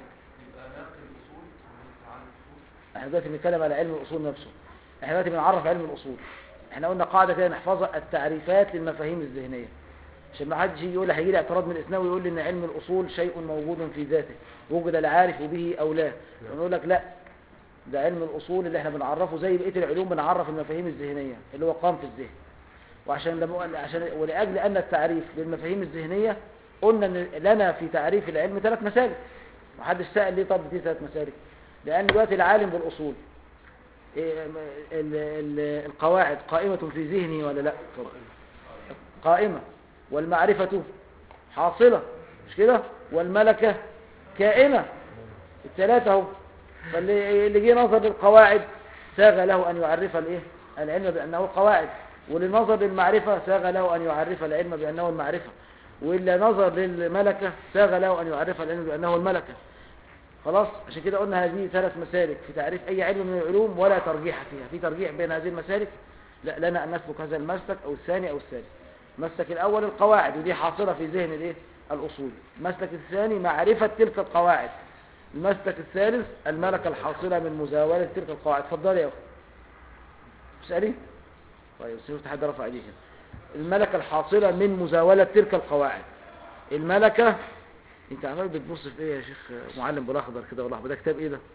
احنا دلوقتي بنتكلم على علم الاصول نفسه احنا دلوقتي بنعرف علم الاصول احنا قلنا قاعده كده نحفظها التعريفات للمفاهيم الذهنيه عشان ما حدش يجي يقول هيجي لي اعتراض من الاسناوي يقول لي ان علم الاصول شيء موجود في ذاته وجد العارف به او لا ونقول لك لا ده علم الاصول اللي احنا بنعرفه زي بقيه العلوم بنعرف المفاهيم الذهنيه اللي هو قام في الذهن وعشان لما عشان ولاجل ان التعريف للمفاهيم الذهنيه قلنا ان لنا في تعريف العلم ثلاث مسالك ما حدش سال ليه طب دي ثلاث مسالك لان دلوقتي العالم بالاصول إيه، م- ال- ال- القواعد قائمه في ذهنه ولا لا اتفضل. قائمه والمعرفه حاصله مش كده والملكه كائنه الثلاثه اهو فاللي اللي جه نظر للقواعد ساغ له ان يعرف الايه العلم بانه قواعد واللي نظر للمعرفه ساغ له ان يعرف العلم بانه المعرفه واللي نظر للملكه ساغ له ان يعرف العلم بانه الملكه خلاص عشان كده قلنا هذه ثلاث مسالك في تعريف اي علم من العلوم ولا ترجيح فيها في ترجيح بين هذه المسالك لا لنا ان نسلك هذا المسلك او الثاني او الثالث المسلك الاول القواعد ودي حاصله في ذهن الايه الاصول المسلك الثاني معرفه تلك القواعد المسلك الثالث الملكه الحاصله من مزاوله تلك القواعد اتفضلي يا اخي اسالي طيب شفت حد رفع ايديه هنا. الملكه الحاصله من مزاوله تلك القواعد الملكه انت عمال بتبص في ايه يا شيخ معلم بالاخضر كده والله ده كتاب ايه ده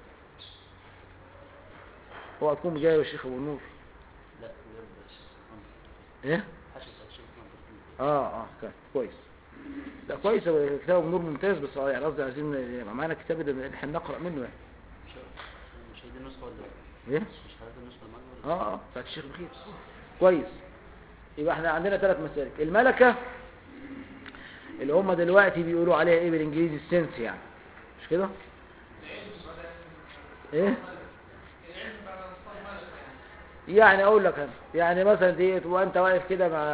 هو تكون جاي يا شيخ ابو نور لا بجد الشيخ محمد. ايه حاشية الشيخ محمد. اه اه كان كويس لا كويس هو كتاب ابو نور ممتاز بس اه يعني قصدي عايزين يبقى معانا الكتاب اللي احنا نقرا منه يعني مش مش هي دي النسخة ولا ايه مش هذه النسخة المجمل اه اه بتاعت الشيخ بخيت كويس يبقى احنا عندنا ثلاث مسالك الملكة اللي هم دلوقتي بيقولوا عليها ايه بالانجليزي السنس يعني مش كده ايه يعني اقول لك انا يعني مثلا دي تبقى انت واقف كده مع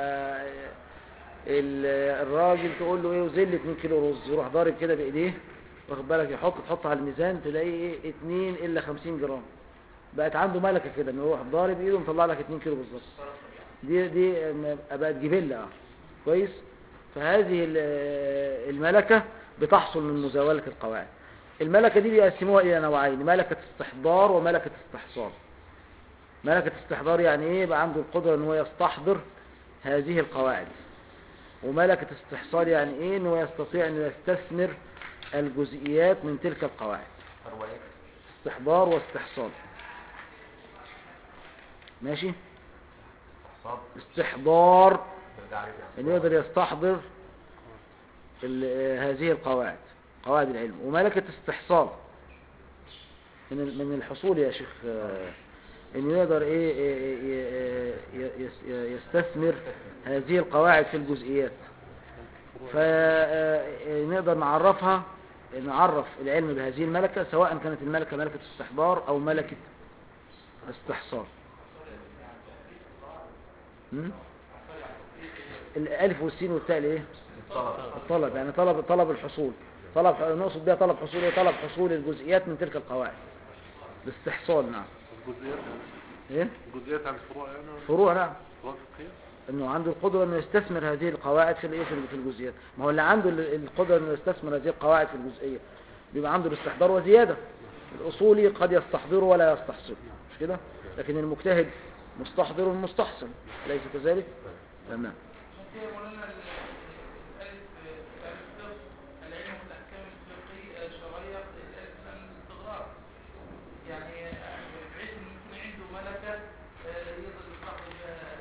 ال- الراجل تقول له ايه وزل 2 كيلو رز يروح ضارب كده بايديه واخد بالك يحط تحط على الميزان تلاقيه ايه 2 الا 50 جرام بقت عنده ملكه كده انه يروح ضارب ايده مطلع لك 2 كيلو بالظبط دي دي م- بقت جبله اه كويس فهذه ال- الملكه بتحصل من مزاوله القواعد الملكه دي بيقسموها الى نوعين ملكه استحضار وملكه استحصال ملكه استحضار يعني ايه يبقى عنده القدره ان هو يستحضر هذه القواعد وملكه استحصال يعني ايه انه يستطيع انه يستثمر الجزئيات من تلك القواعد روايات استحضار واستحصال ماشي صعب استحضار ترجع لي ان يقدر يستحضر ال- هذه القواعد قواعد العلم وملكة استحصال من ال- من الحصول يا شيخ آه، ان يقدر ايه إيه- إيه- ي- يس- يستثمر هذه القواعد في الجزئيات فنقدر نعرفها نعرف العلم بهذه الملكة سواء كانت الملكة ملكة استحضار او ملكة استحصال هم؟ الالف والسين والتاء ايه الطلب يعني طلب طلب الحصول طلب نقصد بها طلب حصول ايه طلب حصول الجزئيات من تلك القواعد الاستحصال نعم الجزئيات ايه الجزئيات عن الفروع يعني فروع نعم فروع فقهية انه عنده القدره انه يستثمر هذه القواعد في الايه في في الجزئيات ما هو اللي عنده ال- القدره انه يستثمر هذه القواعد في الجزئيه بيبقى عنده الاستحضار وزياده الاصولي قد يستحضر ولا يستحصل مش كده لكن المجتهد مستحضر مستحصل اليس كذلك تمام ممكن يا مولانا ال- الألف الألف ضد العلم في الأحكام الفقهية الشرعية الألف لأن الاستغراق يعني بحيث إن يكون عنده ملكة آه، يقدر يستحضر بها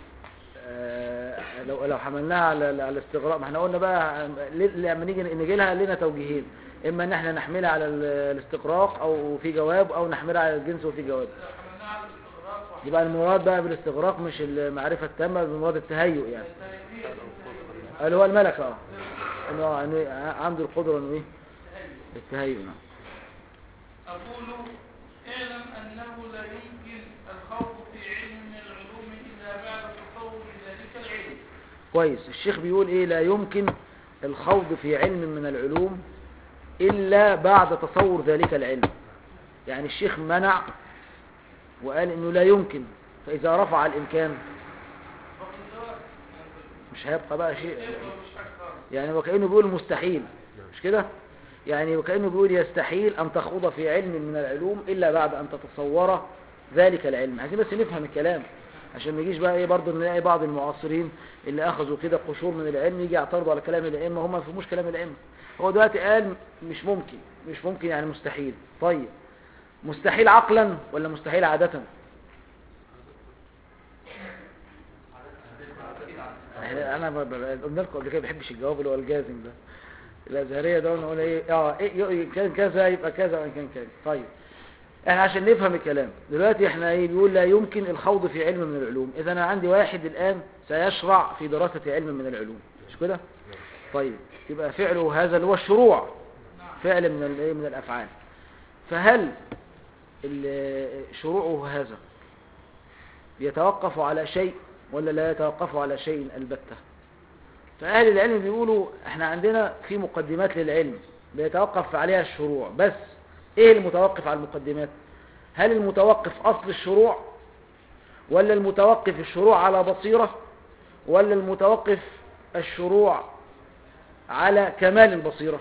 آه، لو لو حملناها على على الاستغراق ما احنا قلنا بقى ليه- لما نيجي نيجي لها لنا توجيهين اما ان احنا نحملها على ال- الاستغراق او في جواب او نحملها على الجنس وفي جواب لو حملناها على الاستغراق وحملناها يبقى المراد بقى بالاستغراق مش المعرفة التامة بمراد التهيؤ يعني اللي هو الملكة اه انه آه، يعني عنده القدرة انه ايه التهيؤ نعم أقول اعلم أنه لا يمكن الخوض في علم من العلوم إلا بعد تصور ذلك العلم كويس الشيخ بيقول ايه لا يمكن الخوض في علم من العلوم الا بعد تصور ذلك العلم يعني الشيخ منع وقال انه لا يمكن فاذا رفع الامكان فقد الجواب مش هيبقى بقى شيء يعني مش أكثر يعني وكأنه بيقول مستحيل مش كده يعني وكأنه بيقول يستحيل أن تخوض في علم من العلوم إلا بعد أن تتصور ذلك العلم عايزين بس نفهم الكلام عشان ما يجيش بقى ايه برضه نلاقي بعض المعاصرين اللي اخذوا كده قشور من العلم يجي يعترضوا على كلام الائمه هم ما يفهموش كلام الائمه هو دلوقتي قال مش ممكن مش ممكن يعني مستحيل طيب مستحيل عقلا ولا مستحيل عاده احنا انا ب- ب- قلنا لكم قبل كده ما بحبش الجواب اللي هو الجازم ده الازهريه ده نقول ايه اه إيه إيه كان كذا يبقى كذا وان كان كذا طيب احنا عشان نفهم الكلام دلوقتي احنا ايه بيقول لا يمكن الخوض في علم من العلوم اذا انا عندي واحد الان سيشرع في دراسه علم من العلوم مش كده طيب يبقى فعله هذا اللي هو الشروع فعل من الايه من الافعال فهل ال- شروعه هذا يتوقف على شيء ولا لا يتوقف على شيء البتة فأهل العلم بيقولوا احنا عندنا في مقدمات للعلم بيتوقف عليها الشروع بس ايه المتوقف على المقدمات هل المتوقف اصل الشروع ولا المتوقف الشروع على بصيرة ولا المتوقف الشروع على كمال البصيرة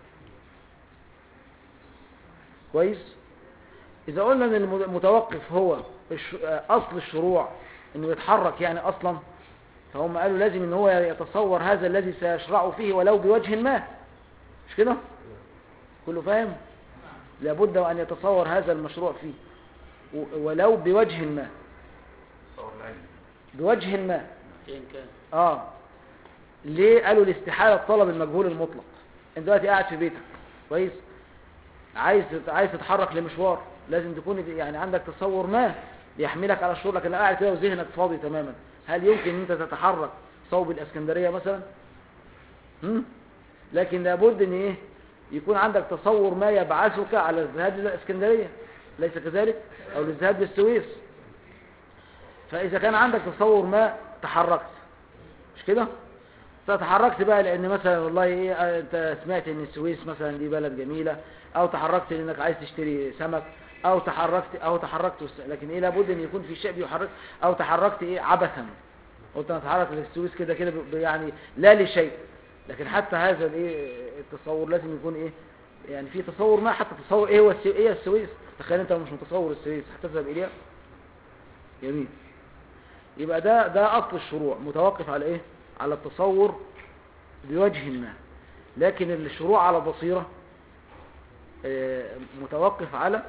كويس إذا قلنا أن المتوقف هو الش- أصل الشروع أنه يتحرك يعني أصلا فهم قالوا لازم أن هو يتصور هذا الذي سيشرع فيه ولو بوجه ما مش كده كله فاهم لابد أن يتصور هذا المشروع فيه و- ولو بوجه ما تصور العلم بوجه ما إن كان اه ليه قالوا الاستحالة طلب المجهول المطلق انت دلوقتي قاعد في بيتك كويس عايز عايز تتحرك لمشوار لازم تكون يعني عندك تصور ما يحملك على الشغل لكن قاعد كده وذهنك فاضي تماما هل يمكن ان انت تتحرك صوب الاسكندرية مثلا هم؟ لكن لابد ان ايه يكون عندك تصور ما يبعثك على الذهاب الى الاسكندرية ليس كذلك او للذهاب للسويس فاذا كان عندك تصور ما تحركت مش كده فتحركت بقى لان مثلا والله ايه آه، انت سمعت ان السويس مثلا دي بلد جميلة او تحركت لانك عايز تشتري سمك او تحركت او تحركت وس- لكن ايه لابد ان يكون في شيء بيحرك او تحركت ايه عبثا قلت انا اتحرك للسويس كده كده ب- يعني لا لشيء لكن حتى هذا الايه التصور لازم يكون ايه يعني في تصور ما حتى تصور ايه هو السو- ايه السويس تخيل انت مش متصور السويس هتذهب اليها جميل يبقى ده ده اصل الشروع متوقف على ايه على التصور بوجه ما لكن الشروع على بصيرة آه، متوقف على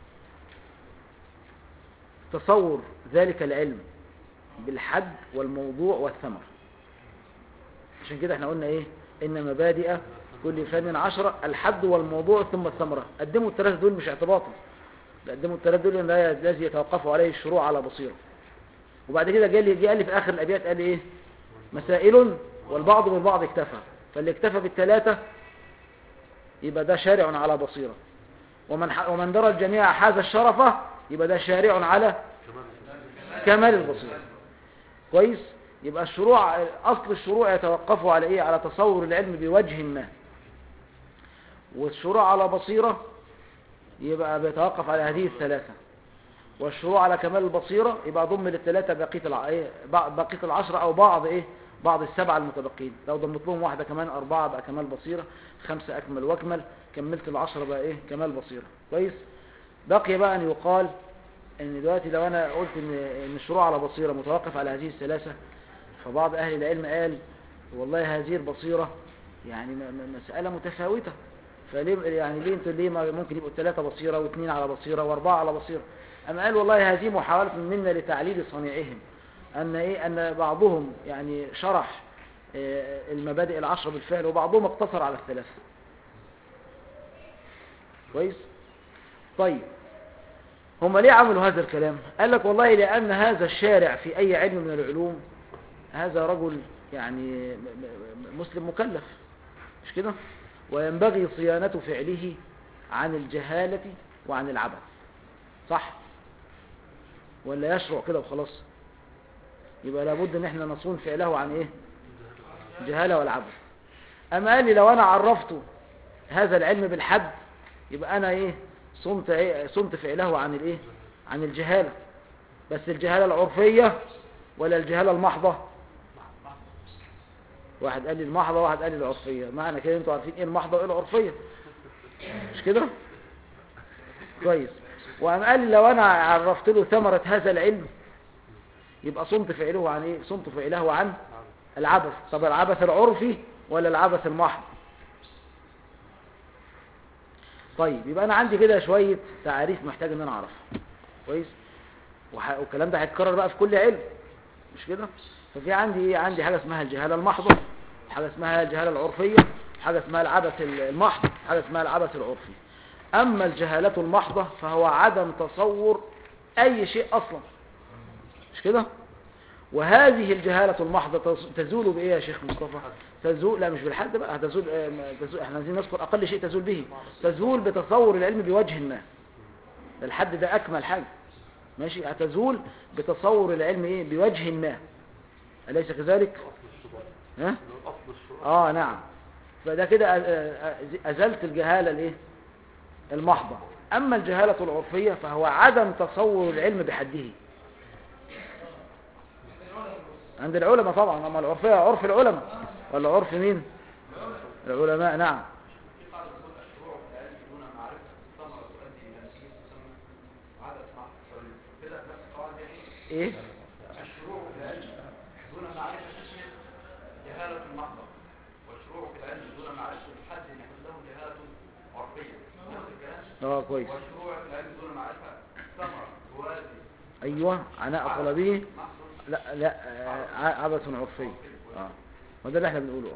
تصور ذلك العلم بالحد والموضوع والثمر عشان كده احنا قلنا ايه ان مبادئ كل فن عشرة الحد والموضوع ثم الثمرة قدموا الثلاثة دول مش اعتباطا ده قدموا الثلاثة دول ان الذي يتوقفوا عليه الشروع على بصيرة وبعد كده جه جه قال لي في اخر الابيات قال ايه مسائل والبعض بالبعض اكتفى فاللي اكتفى بالثلاثة يبقى ده شارع على بصيرة ومن ح- ومن درى الجميع حاز الشرف يبقى ده شارع على كمال البصيرة كويس يبقى الشروع أصل الشروع يتوقف على إيه على تصور العلم بوجه ما والشروع على بصيرة يبقى بيتوقف على هذه الثلاثة والشروع على كمال البصيرة يبقى ضم للثلاثة بقية الع... إيه؟ بق- بقية العشرة أو بعض إيه بعض السبعة المتبقين لو ضمت لهم واحدة كمان أربعة بقى كمال بصيرة خمسة أكمل وأكمل كملت العشرة بقى إيه كمال بصيرة كويس بقي بقى أن يقال ان دلوقتي لو انا قلت ان ان الشروع على بصيره متوقف على هذه الثلاثه فبعض اهل العلم قال والله هذه البصيره يعني م- م- مساله متفاوته فليه يعني ليه انتوا ليه ما ممكن يبقوا ثلاثه بصيره واثنين على بصيره واربعه على بصيره اما قال والله هذه محاوله منا لتعليل صنيعهم ان ايه ان بعضهم يعني شرح آه، المبادئ العشره بالفعل وبعضهم اقتصر على الثلاثه كويس طيب هم ليه عملوا هذا الكلام قال لك والله لأن هذا الشارع في أي علم من العلوم هذا رجل يعني م- م- مسلم مكلف مش كده وينبغي صيانة فعله عن الجهالة وعن العبث صح ولا يشرع كده وخلاص يبقى لابد ان احنا نصون فعله عن ايه الجهالة والعبث اما قال لي لو انا عرفته هذا العلم بالحد يبقى انا ايه صمت ايه صمت فعله عن الايه عن الجهالة بس الجهالة العرفية ولا الجهالة المحضة واحد قال لي المحضة واحد قال لي العرفية معنى كده انتوا عارفين ايه المحضة وايه العرفية مش كده كويس وقام قال لي لو انا عرفت له ثمرة هذا العلم يبقى صمت فعله عن ايه صمت فعله عن العبث طب العبث العرفي ولا العبث المحض طيب يبقى انا عندي كده شوية تعاريف محتاج ان انا اعرفها كويس وح... والكلام ده هيتكرر بقى في كل علم مش كده ففي عندي ايه عندي حاجة اسمها الجهالة المحضة حاجة اسمها الجهالة العرفية حاجة اسمها العبث المحض حاجة اسمها العبث العرفي اما الجهالة المحضة فهو عدم تصور اي شيء اصلا مش كده وهذه الجهالة المحضة تز- تزول بإيه يا شيخ مصطفى تزول لا مش بالحد بقى تزول, آه، ما- تزول احنا عايزين نذكر أقل شيء تزول به تزول بتصور العلم بوجه ما ده الحد ده أكمل حاجة ماشي هتزول بتصور العلم إيه بوجه ما أليس كذلك ها اصل الشروع اه نعم فده كده أ- أ- أزلت الجهالة الايه المحضة أما الجهالة العرفية فهو عدم تصور العلم بحده عند العلماء طبعا أما العرفية عرف العلماء ولا عرف مين العلماء نعم ايه الشروع في العلم دون معرفة اسمه جهالة محضة والشروع في العلم دون معرفة الحد يكون له جهالة عرفية نفس الكلام اه كويس والشروع في العلم دون معرفة ثمرة توازي ايوه عناء طلبه محض لا لا آه، ع- عبث عرفي اه وده اللي احنا بنقوله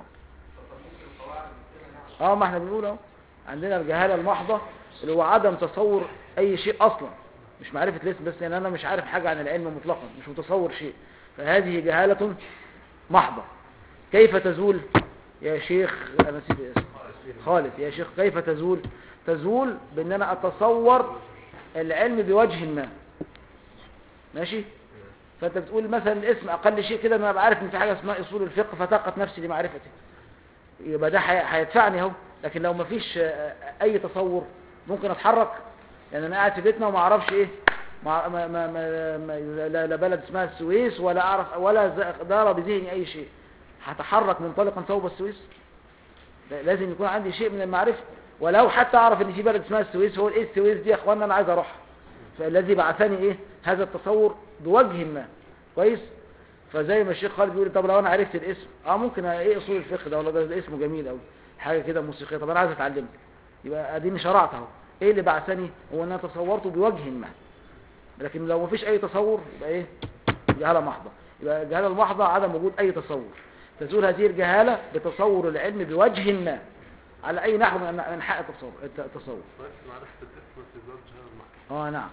اه اه ما احنا بنقوله اهو عندنا الجهالة المحضة اللي هو عدم تصور اي شيء اصلا مش معرفة الاسم بس لان انا مش عارف حاجة عن العلم مطلقا مش متصور شيء فهذه جهالة محضة كيف تزول يا شيخ انا نسيت الاسم خالد يا شيخ كيف تزول تزول بان انا اتصور العلم بوجه ما ماشي فانت بتقول مثلا الاسم اقل شيء كده ان انا ابقى عارف ان في حاجه اسمها اصول الفقه فطاقت نفسي لمعرفته يبقى ده هي- هيدفعني اهو لكن لو ما فيش اي تصور ممكن اتحرك يعني انا قاعد في بيتنا وما اعرفش ايه ما ما ما ما ما لا لا بلد اسمها السويس ولا اعرف ولا ز- دار بذهني اي شيء هتحرك منطلقا صوب السويس لا- لازم يكون عندي شيء من المعرفه ولو حتى اعرف ان في بلد اسمها السويس هو ايه السويس دي يا اخوانا انا عايز اروحها فالذي بعثني ايه هذا التصور بوجه ما كويس فزي ما الشيخ خالد بيقول طب لو انا عرفت الاسم اه ممكن ايه اصول الفقه ده ولا ده, ده اسمه جميل قوي حاجه كده موسيقيه طب انا عايز اتعلمه يبقى اديني شرعت اهو ايه اللي بعثني هو ان انا تصورته بوجه ما لكن لو مفيش اي تصور يبقى ايه جهاله محضه يبقى الجهاله المحضه عدم وجود اي تصور تزول هذه الجهاله بتصور العلم بوجه ما على اي نحو من انحاء التصور التصور بس معرفة الاسم في ذات جهال المحض اه نعم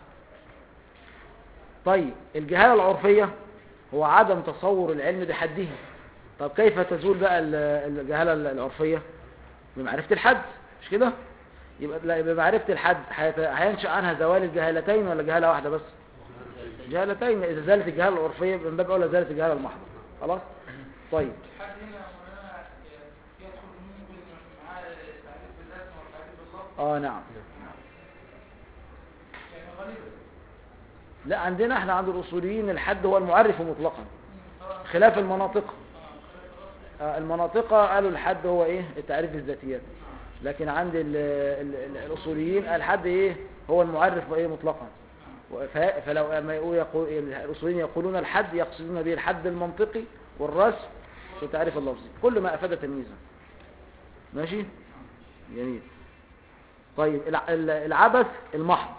طيب الجهالة العرفية هو عدم تصور العلم بحده طب كيف تزول بقى ال- الجهالة العرفية بمعرفة الحد مش كده يبقى لا يبقى معرفة الحد هيت- هينشأ عنها زوال الجهالتين ولا جهالة واحدة بس جهالتين إذا زالت الجهالة العرفية من باب أولى زالت الجهالة المحضة خلاص طيب الحد هنا مولانا يدخل ممكن معاه تعريف بالاسم والتعريف باللفظ اه نعم يعني غالبا لا عندنا احنا عند الأصوليين الحد هو المعرف مطلقا خلاف المناطق آه، المناطق قالوا الحد هو ايه التعريف بالذاتيات لكن عند ال ال ال الأصوليين الحد ايه هو المعرف ايه مطلقا وف- فلو أما يقول يقول الأصوليين يقولون الحد يقصدون به الحد المنطقي والرسم والتعريف اللفظي كل ما أفاد تمييزا ماشي جميل طيب الع- ال- العبث المحض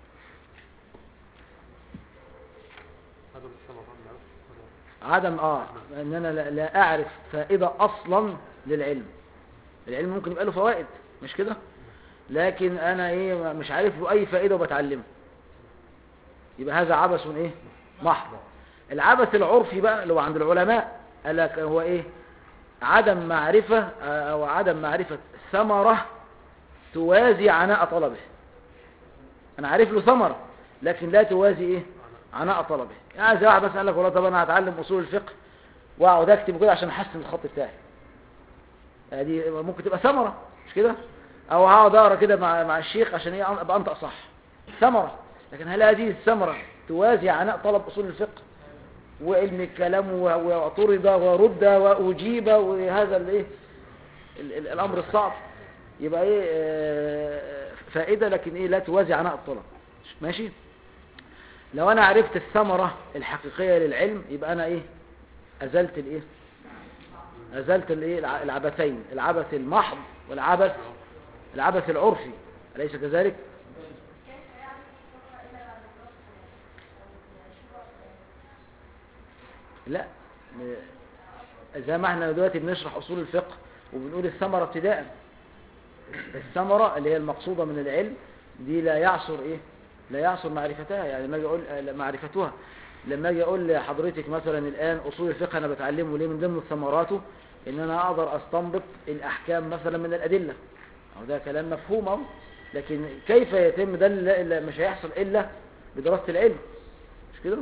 هذا بالسمع عن ولا عدم اه ان انا لا, لا اعرف فائدة اصلا للعلم العلم ممكن يبقى له فوائد مش كده لكن انا ايه مش عارف له اي فائدة وبتعلمه يبقى هذا عبث ايه محض العبث العرفي بقى اللي هو عند العلماء قال لك هو ايه عدم معرفة آه، او عدم معرفة ثمرة توازي عناء طلبه انا عارف له ثمرة لكن لا توازي ايه عناء طلبه يعني زي واحد بس قال لك والله طب انا هتعلم اصول الفقه واقعد اكتب كده عشان احسن الخط بتاعي آه دي ممكن تبقى ثمرة مش كده او هقعد اقرا كده مع مع الشيخ عشان ايه ابقى انطق صح ثمرة لكن هل هذه الثمرة توازي عناء طلب اصول الفقه وعلم الكلام و- واعترض ورد واجيب وهذا الايه ال- ال- الامر الصعب يبقى ايه آه، فائدة لكن ايه لا توازي عناء الطلب ماشي لو انا عرفت الثمرة الحقيقية للعلم يبقى انا ايه ازلت الايه ازلت الايه الع- العبثين العبث المحض والعبث العبث العرفي أليس كذلك لا م- زي ما احنا دلوقتي بنشرح اصول الفقه وبنقول الثمرة ابتداء الثمرة اللي هي المقصودة من العلم دي لا يعصر ايه لا يعصر معرفتها يعني لما اجي اقول آه، معرفتها لما اجي اقول لحضرتك مثلا الان اصول الفقه انا بتعلمه ليه من ضمن ثمراته ان انا اقدر استنبط الاحكام مثلا من الادله أو ده كلام مفهوم اهو لكن كيف يتم ده اللي اللي مش هيحصل الا بدراسه العلم مش كده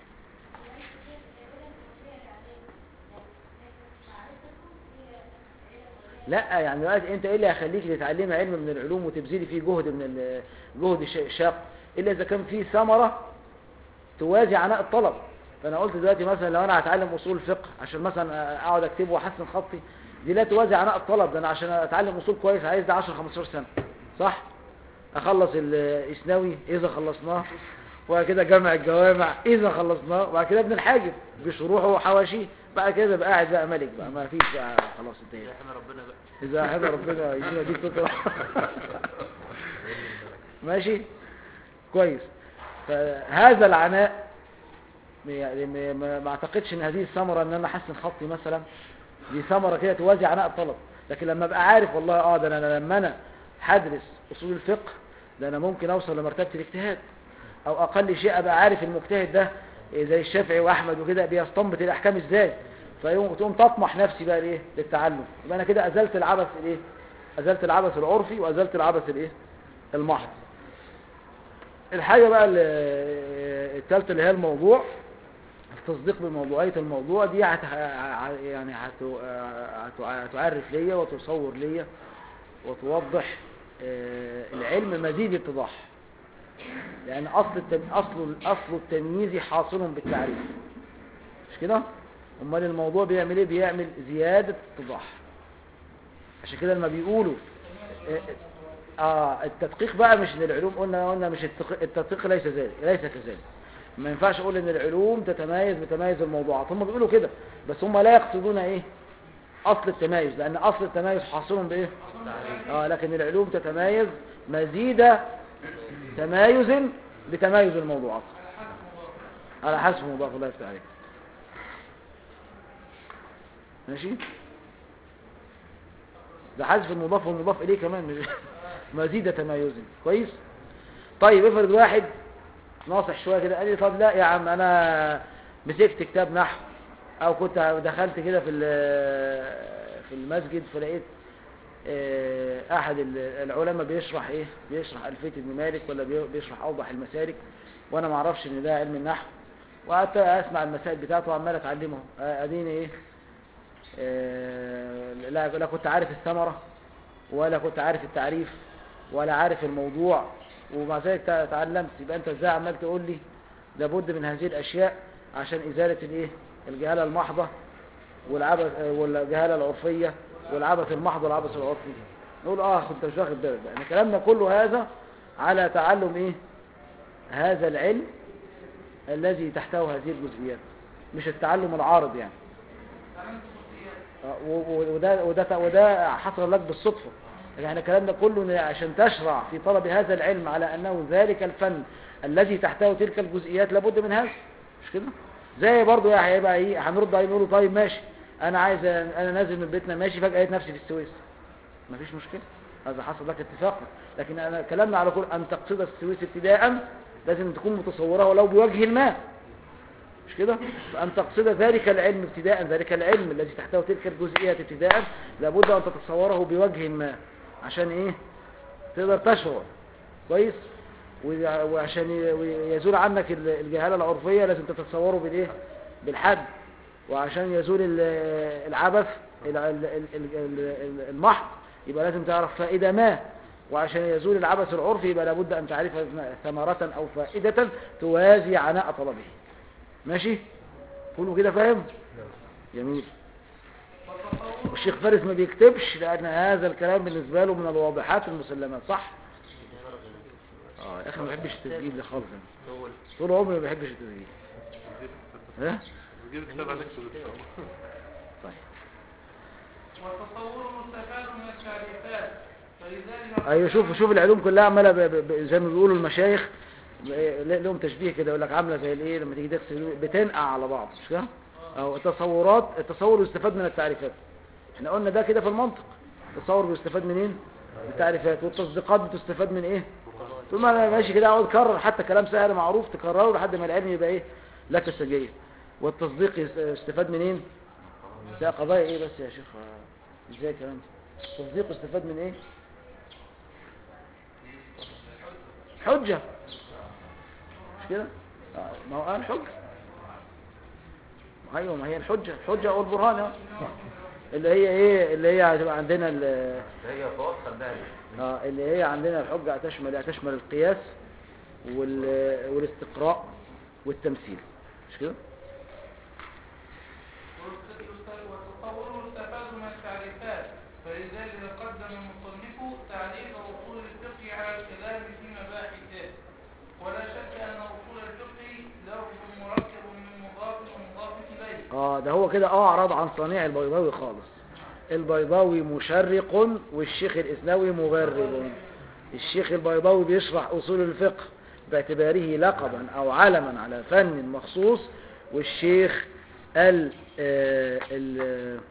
لا يعني دلوقتي انت ايه اللي هيخليك تتعلمي علم من العلوم وتبذلي فيه جهد من ال- جهد ش- شاق الا اذا كان فيه ثمره توازي عناء الطلب فانا قلت دلوقتي مثلا لو انا هتعلم اصول الفقه عشان مثلا اقعد اكتبه واحسن خطي دي لا توازي عناء الطلب ده انا عشان اتعلم اصول كويس عايز ده 10 15 سنه صح اخلص الاسنوي اذا خلصناه وبعد كده جمع الجوامع اذا خلصناه وبعد كده ابن الحاجب بشروحه وحواشيه بعد كده بقى قاعد بقى ملك بقى ما فيش بقى خلاص انتهينا احنا ربنا بقى إذا أحب ربنا يدينا دي فكرة ماشي كويس فهذا العناء يعني ما- ما ما اعتقدش ان هذه الثمرة ان انا احسن خطي مثلا دي ثمرة كده توازي عناء الطلب لكن لما ابقى عارف والله اه ده انا لما انا هدرس اصول الفقه ده انا ممكن اوصل لمرتبة الاجتهاد او اقل شيء ابقى عارف المجتهد ده إيه زي الشافعي واحمد وكده بيستنبط الاحكام ازاي فيقوم تقوم تطمح نفسي بقى الايه للتعلم يبقى انا كده ازلت العبث الايه ازلت العبث العرفي وازلت العبث الايه المحض الحاجه بقى ال- الثالثه اللي هي الموضوع التصديق بموضوعيه الموضوع دي هت ه- يعني هت هت- هتعرف ليا وتصور ليا وتوضح آه، العلم مزيد اتضاح لان اصل التم... اصل اصل التمييز حاصل بالتعريف مش كده امال الموضوع بيعمل ايه بيعمل زياده اتضاح عشان كده لما بيقولوا آه، اه التدقيق بقى مش ان العلوم قلنا قلنا مش التق- التدقيق ليس ذلك ليس كذلك ما ينفعش اقول ان العلوم تتميز بتميز الموضوعات هم بيقولوا كده بس هم لا يقصدون ايه اصل التمايز لان اصل التمايز حاصل بايه اه لكن العلوم تتميز مزيد تمايز بتمايز الموضوعات على حسب مضاف الله يفتح عليك ماشي ده حذف المضاف والمضاف اليه كمان مش مزيد تمايز كويس طيب افرض واحد ناصح شويه كده قال لي طب لا يا عم انا مسكت كتاب نحو او كنت دخلت كده في ال- في المسجد فلقيت آه، احد ال- العلماء بيشرح ايه بيشرح الفيه ابن مالك ولا بي- بيشرح اوضح المسالك وانا ما اعرفش ان ده علم النحو وقعدت اسمع المسائل بتاعته وعمال اتعلمه آه، اديني ايه آه، لا لا كنت عارف الثمره ولا كنت عارف التعريف ولا عارف الموضوع ومع ذلك تع- تعلمت يبقى انت ازاي عمال تقول لي لابد من هذه الاشياء عشان ازاله الايه الجهاله المحضه والعبث آه، والجهاله العرفيه والعبث المحض والعبث العرفي نقول اه كنت مش واخد بالك بقى. احنا كلامنا كله هذا على تعلم ايه هذا العلم الذي تحته هذه الجزئيات مش التعلم العارض يعني تعلمت خصوصيات آه، و- و- وده وده وده حصل لك بالصدفه يعني احنا كلامنا كله إن عشان تشرع في طلب هذا العلم على انه ذلك الفن الذي تحته تلك الجزئيات لابد من هذا مش كده زي برضو يا هيبقى ايه هنرد عليه نقول له طيب ماشي انا عايز انا نازل من بيتنا ماشي فجاه لقيت نفسي في السويس مفيش مشكله هذا حصل لك اتفاقا لكن انا كلامنا على كل ان تقصد السويس ابتداء لازم تكون متصوره ولو بوجه ما مش كده أن تقصد ذلك العلم ابتداء ذلك العلم الذي تحته تلك الجزئيات ابتداء لابد أن تتصوره بوجه ما عشان إيه تقدر تشعر كويس وع- وعشان ي- يزول عنك ال- الجهالة العرفية لازم تتصوره بالإيه بالحد وعشان يزول ال- العبث ال- ال- ال- ال- ال- المحض يبقى لازم تعرف فائدة ما وعشان يزول العبث العرفي يبقى لابد أن تعرف ثمرة أو فائدة توازي عناء طلبه ماشي كله كده فاهم جميل والتصور والشيخ فارس ما بيكتبش لأن هذا الكلام بالنسبة له من الواضحات المسلمات صح اه يا أخي ما بحبش التسجيل ده خالص أنا. هو طول عمري ما بحبش التسجيل ها نجيب كتاب عليك ان شاء الله طيب والتصور مستفاد من التعريفات فلذلك ايوه شوف شوف العلوم كلها عماله ب- ب- ب- زي ما بيقولوا المشايخ ب- لهم تشبيه كده يقول لك عامله زي الايه لما تيجي تغسل بتنقع على بعض مش كده او التصورات التصور يستفاد من التعريفات احنا قلنا ده كده في المنطق التصور بيستفاد منين من التعريفات والتصديقات بتستفاد من ايه طول ما انا ماشي كده اقعد اكرر حتى كلام سهل معروف تكرره لحد ما العلم يبقى ايه لك السجيه والتصديق يس- يستفاد منين ده قضايا ايه بس يا شيخ آه، ازاي الكلام ده التصديق يستفاد من ايه حجة مش كده آه، ما هو قال حجة ايوه ما هي الحجة الحجة او البرهان أهو. اللي هي ايه اللي هي هتبقى عندنا ال- هي فوق خدها اه اللي هي عندنا الحجة هتشمل هتشمل القياس وال- والاستقراء والتمثيل مش كده والتصور مستفاد من التعريفات فلذلك قدم المصنف تعريف اصول الفقه على الكلام في مباحثه ولا شك ان اصول الفقه لفظ مركب من مضاف ومضاف اليه اه ده هو كده اعرض عن صنيع البيضاوي خالص البيضاوي مشرق والشيخ الاسناوي مغرب الشيخ البيضاوي بيشرح اصول الفقه باعتباره لقبا او علما على فن مخصوص والشيخ ال آه، ال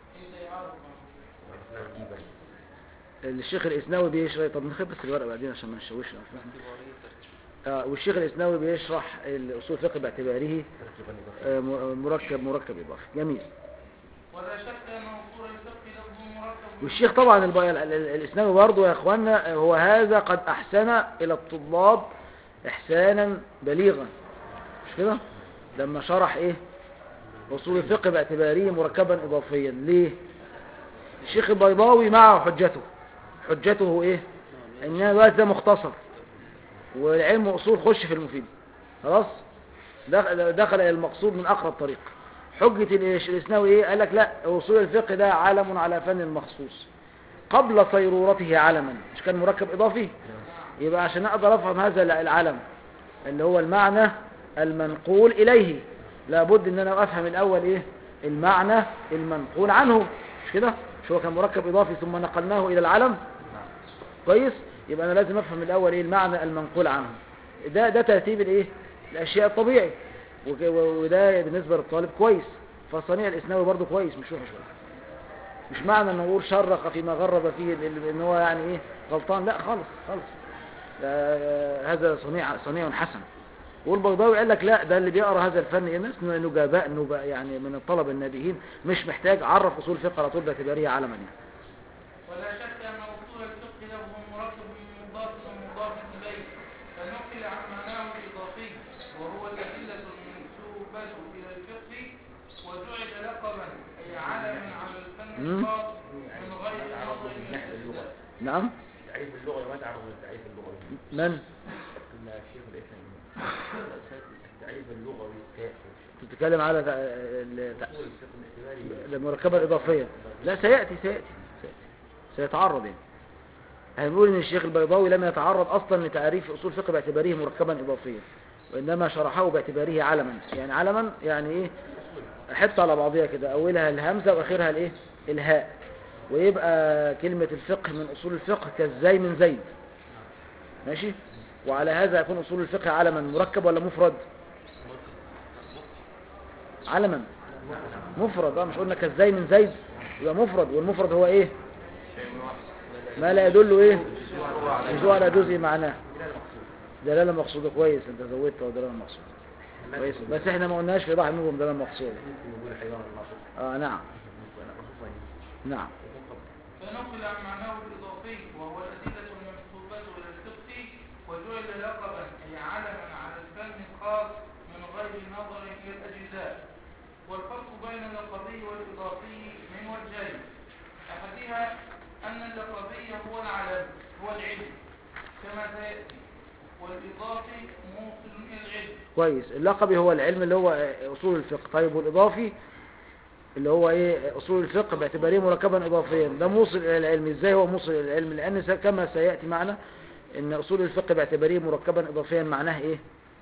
الشيخ الاسناوي بيشرح طب نخبط بس الورقه بعدين عشان ما نشوش آه والشيخ الاسناوي بيشرح الاصول الفقه باعتباره آه، م- مركب مركب اضافي جميل ولا شك ان اصول الفقه لفظ مركب والشيخ طبعا الب- ال- ال- الاسلامي برضه يا اخوانا هو هذا قد احسن الى الطلاب احسانا بليغا مش كده لما شرح ايه اصول الفقه باعتباره مركبا اضافيا ليه الشيخ البيضاوي معه حجته حجته ايه ان انا دلوقتي ده مختصر والعلم اصول خش في المفيد خلاص دخل دخل الى المقصود من اقرب طريق حجة الإيش- الإسناوي إيه؟ قال لك لا أصول الفقه ده علم على فن مخصوص قبل صيرورته علما مش كان مركب إضافي يبقى عشان أقدر أفهم هذا العلم اللي هو المعنى المنقول إليه لابد إن أنا أفهم الأول إيه المعنى المنقول عنه مش كده مش هو كان مركب إضافي ثم نقلناه إلى العلم كويس يبقى أنا لازم أفهم الأول إيه المعنى المنقول عنه ده ده ترتيب الإيه الأشياء الطبيعي وك- وده بالنسبة للطالب كويس فصنيع الإسناوي برضه كويس مش وحش برضه. مش معنى ان نقول شرق فيما غرب فيه ال- ال- ان هو يعني ايه غلطان لا خالص خالص ده- هذا صنيع صنيع حسن والبيضاوي قال لك لا ده اللي بيقرا هذا الفن الناس نجباء نباء يعني من الطلبه النابهين مش محتاج عرف اصول الفقه على طول باعتبارها علما يعني ولا شك أن أصول الفقه لفظ مركب من مضاف ومضاف إليه فنقل عن معناه الإضافي وهو الأدلة المنسوبة إلى الفقه وجعل لقبا أي علما على الفن مم. الخاص من غير نظر إلى الأجزاء نعم التعريف اللغوي ما تعرف التعريف اللغوي من الشيخ الإسلام التعريف اللغوي كافر تتكلم على ت- ال- ت- أصول الفقه الاعتباري المركبة الإضافية لا سيأتي سيأتي سيأتي سيتعرض يعني هنقول ان الشيخ البيضاوي لم يتعرض اصلا لتعريف اصول الفقه باعتباره مركبا اضافيا وانما شرحه باعتباره علما يعني علما يعني ايه حته على بعضها كده اولها الهمزه واخرها الايه الهاء ويبقى كلمه الفقه من اصول الفقه كالزي من زيد ماشي وعلى هذا يكون اصول الفقه علما مركب ولا مفرد علما مفرد اه مش قلنا كالزي من زيد يبقى مفرد والمفرد هو ايه ما لا يدل ايه يدل على جزء معناه دلاله مقصوده كويس انت زودت دلاله مقصوده كويس بس احنا ما قلناش في ايضاح المفهم دلاله مقصوده ممكن يقول حيوان الناصر اه نعم نعم فنقل عن معناه الإضافي وهو الأدلة المنسوبة إلى الفقه وجعل لقبا أي علما على الفن الخاص من غير نظر إلى الأجزاء والفرق بين اللقبي والإضافي من وجهين أحدها أن اللقبي هو العلم هو العلم كما سيأتي والإضافي موصل إلى العلم كويس اللقبي هو العلم اللي هو اصول الفقه طيب والاضافي اللي هو ايه اصول الفقه باعتباره مركبا اضافيا ده موصل الى العلم ازاي هو موصل الى العلم لان س- كما سياتي معنا ان اصول الفقه باعتباره مركبا اضافيا معناه ايه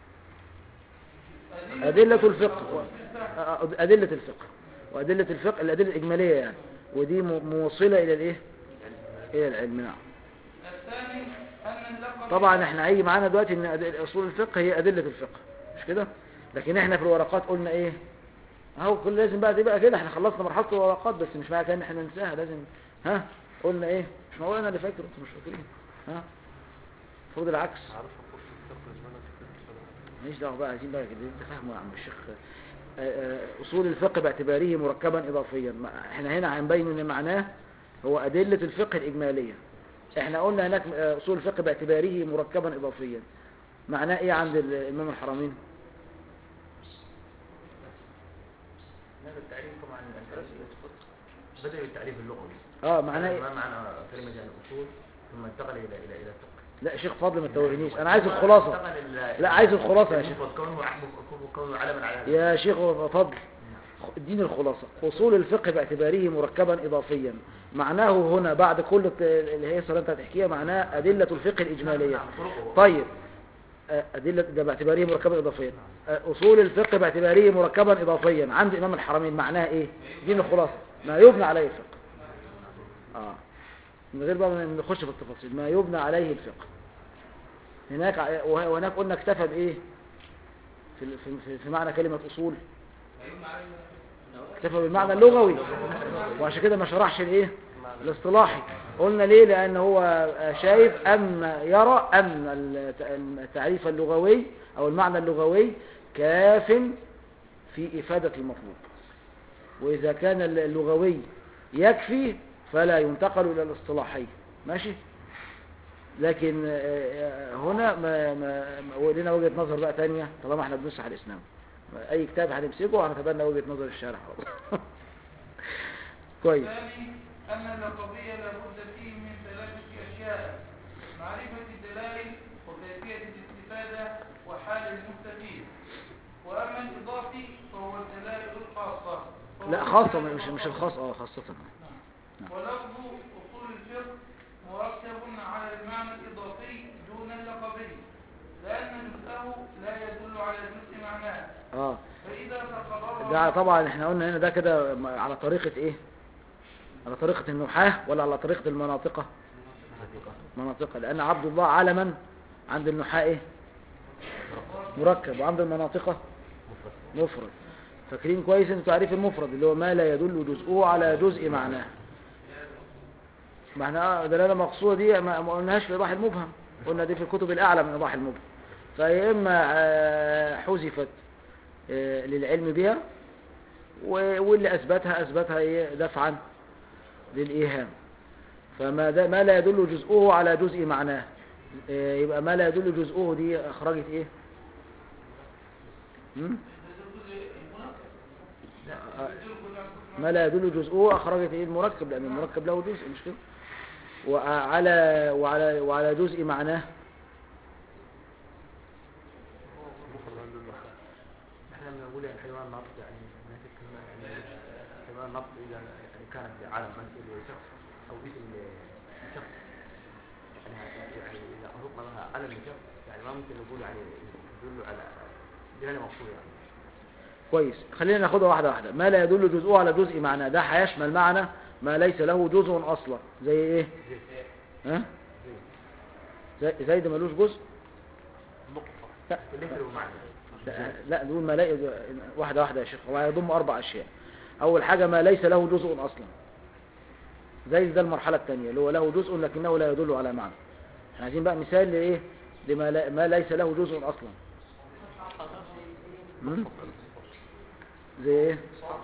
ادله الفقه و- أ- ادله الفقه وادله الفقه الادله الاجماليه يعني ودي م- موصله الى الايه الى العلم نعم الثاني أن اللقب طبعا احنا هيجي معانا دلوقتي ان أد- اصول الفقه هي ادله الفقه مش كده لكن احنا في الورقات قلنا ايه اهو كل لازم بقى تبقى كده احنا خلصنا مرحله الورقات بس مش معنى كده ان احنا ننساها لازم ها قلنا ايه مش معقول انا اللي فاكر انتوا مش فاكرين ها المفروض العكس عارف اخش في الفقه زمان كده بصراحه ماليش دعوه بقى عايزين بقى كده انت فاهمه يا عم الشيخ آه، آه، اصول الفقه باعتباره مركبا اضافيا ما- احنا هنا هنبين ان معناه هو ادله الفقه الاجماليه احنا قلنا هناك آه، اصول الفقه باعتباره مركبا اضافيا معناه ايه عند الامام الحرمين هذا التعريف طبعا الأساس بدأ بالتعريف اللغوي اه معناه ايه ما معنى كلمة يعني الأصول ثم انتقل إلى إلى إلى الفقه لا شيخ فاضل ما تتوهنيش انا عايز الخلاصه انتقل إلى- لا عايز الخلاصه يا شيخ المفرد كونه عقب كونه علما على هذا يا شيخ فضل اديني الخلاصة أصول الفقه باعتباره مركبا إضافيا معناه هنا بعد كل الت- اللي هي الصلاة انت هتحكيها معناه أدلة الفقه الإجمالية نعم، طرقه. طيب آه، أدلة ده باعتباره مركبا إضافيا آه، أصول الفقه باعتباره مركبا إضافيا عند إمام الحرمين معناه إيه اديني الخلاصة ما يبنى عليه الفقه آه من غير بقى ما نخش في التفاصيل ما يبنى عليه الفقه هناك ع- وه- وهناك قلنا اكتفى بإيه في, في, في, في معنى كلمة أصول اكتفى بالمعنى اللغوي وعشان كده ما شرحش الايه الاصطلاحي قلنا ليه لان هو شايف ان يرى ان الت- التعريف اللغوي او المعنى اللغوي كاف في افادة المطلوب واذا كان اللغوي يكفي فلا ينتقل الى الاصطلاحي ماشي لكن آه، هنا ما ما ما- ولنا وجهة نظر بقى تانية طالما احنا بنصح الاسلام اي كتاب هنمسكه هنتبنى وجهة نظر الشارع كويس الثاني أن اللقبية لابد فيه من ثلاثة أشياء معرفة الدلائل وكيفية الاستفادة وحال المستفيد وأما الإضافي فهو الدلائل الخاصة فهو لا خاصة الدلائل مش مش الخاصة. الخاص اه خاصة نعم. ولفظ أصول الفقه مركب على المعنى الإضافي دون اللقبي لأن جزءه لا يدل على جزء معناه اه فإذا تقرر ده طبعا احنا قلنا هنا ده كده م- على طريقة ايه على طريقة النحاة ولا على طريقة المناطقة مناطقة لان عبد الله علما عند النحاة ايه مركب وعند المناطقة مفرد فاكرين كويس ان تعريف المفرد اللي هو ما لا يدل جزءه على جزء معناه معنى دلالة مقصودة دي ما ما قلناهاش في إيضاح المبهم قلنا دي في الكتب الأعلى من إيضاح المبهم فيا إما آه، حذفت آه، للعلم بها و- واللي أثبتها أثبتها إيه دفعا للإيهام فما دا ما لا يدل جزءه على جزء معناه آه، يبقى ما لا يدل جزءه دي اخرجت ايه هم؟ آه، ما لا يدل جزءه اخرجت ايه المركب لان المركب له جزء مش كده وعلى وعلى وعلى جزء معناه مخرج عند النحاة احنا لما نقول يعني حيوان نطق يعني نفس الكلمة يعني حيوان نطق اذا يعني كانت علم مثل لشخص او اسم لشخص يعني يعني اذا اطلقنا لها علم لشخص يعني ما ممكن نقول يعني يدل على دلالة مقصودة يعني كويس خلينا ناخدها واحدة واحدة ما لا يدل جزءه على جزء معناه ده هيشمل معنى ما ليس له جزء اصلا زي ايه ها زي زيد ملوش جزء نقطة لا ليس له معنى لا, لا دول ما لا واحدة واحدة يا شيخ هو هيضم أربع أشياء أول حاجة ما ليس له جزء أصلا زي ده المرحلة الثانية اللي هو له جزء لكنه لا يدل على معنى احنا عايزين بقى مثال لإيه لما لا ما ليس له جزء أصلا مم؟ زي إيه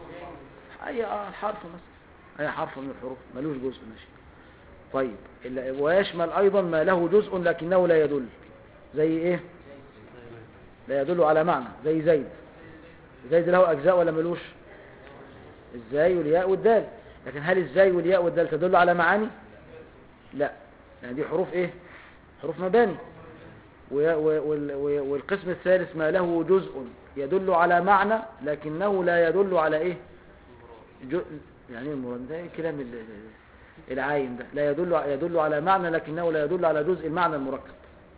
أي آه حرف مثلا أي حرف من الحروف ملوش جزء ماشي طيب ال- ويشمل أيضا ما له جزء لكنه لا يدل زي إيه لا يدل على معنى زي زيد زيد له أجزاء ولا ملوش الزاي والياء والدال لكن هل الزاي والياء والدال تدل على معاني لا يعني دي حروف ايه حروف مباني ويا- و- وال- و- والقسم الثالث ما له جزء يدل على معنى لكنه لا يدل على ايه جو يعني إيه المراد ده إيه كلام ال- ال- العايم ده لا يدل يدل على معنى لكنه لا يدل على جزء المعنى المركب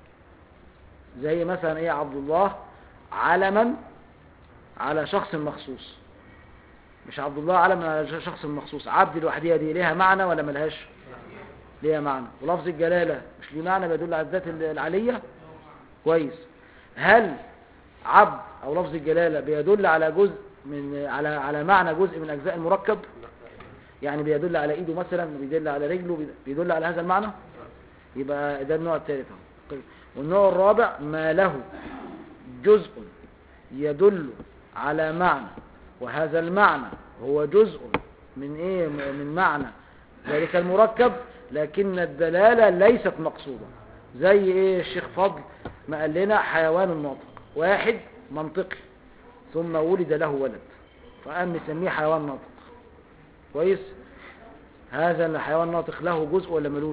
زي مثلا ايه عبد الله علما على شخص مخصوص مش عبد الله علما على شخص مخصوص عبد الوحدية دي ليها معنى ولا ملهاش ليها معنى ولفظ الجلالة مش ليه معنى بيدل على الذات العالية كويس هل عبد او لفظ الجلالة بيدل على جزء من على على معنى جزء من اجزاء المركب يعني بيدل على ايده مثلا بيدل على رجله بيدل على هذا المعنى يبقى ده النوع الثالث اهو طيب. والنوع الرابع ما له جزء يدل على معنى وهذا المعنى هو جزء من ايه من معنى ذلك المركب لكن الدلالة ليست مقصودة زي ايه الشيخ فضل ما قال لنا حيوان ناطق واحد منطقي ثم ولد له ولد فقام مسميه حيوان ناطق كويس هذا الحيوان ناطق له جزء ولا ملوش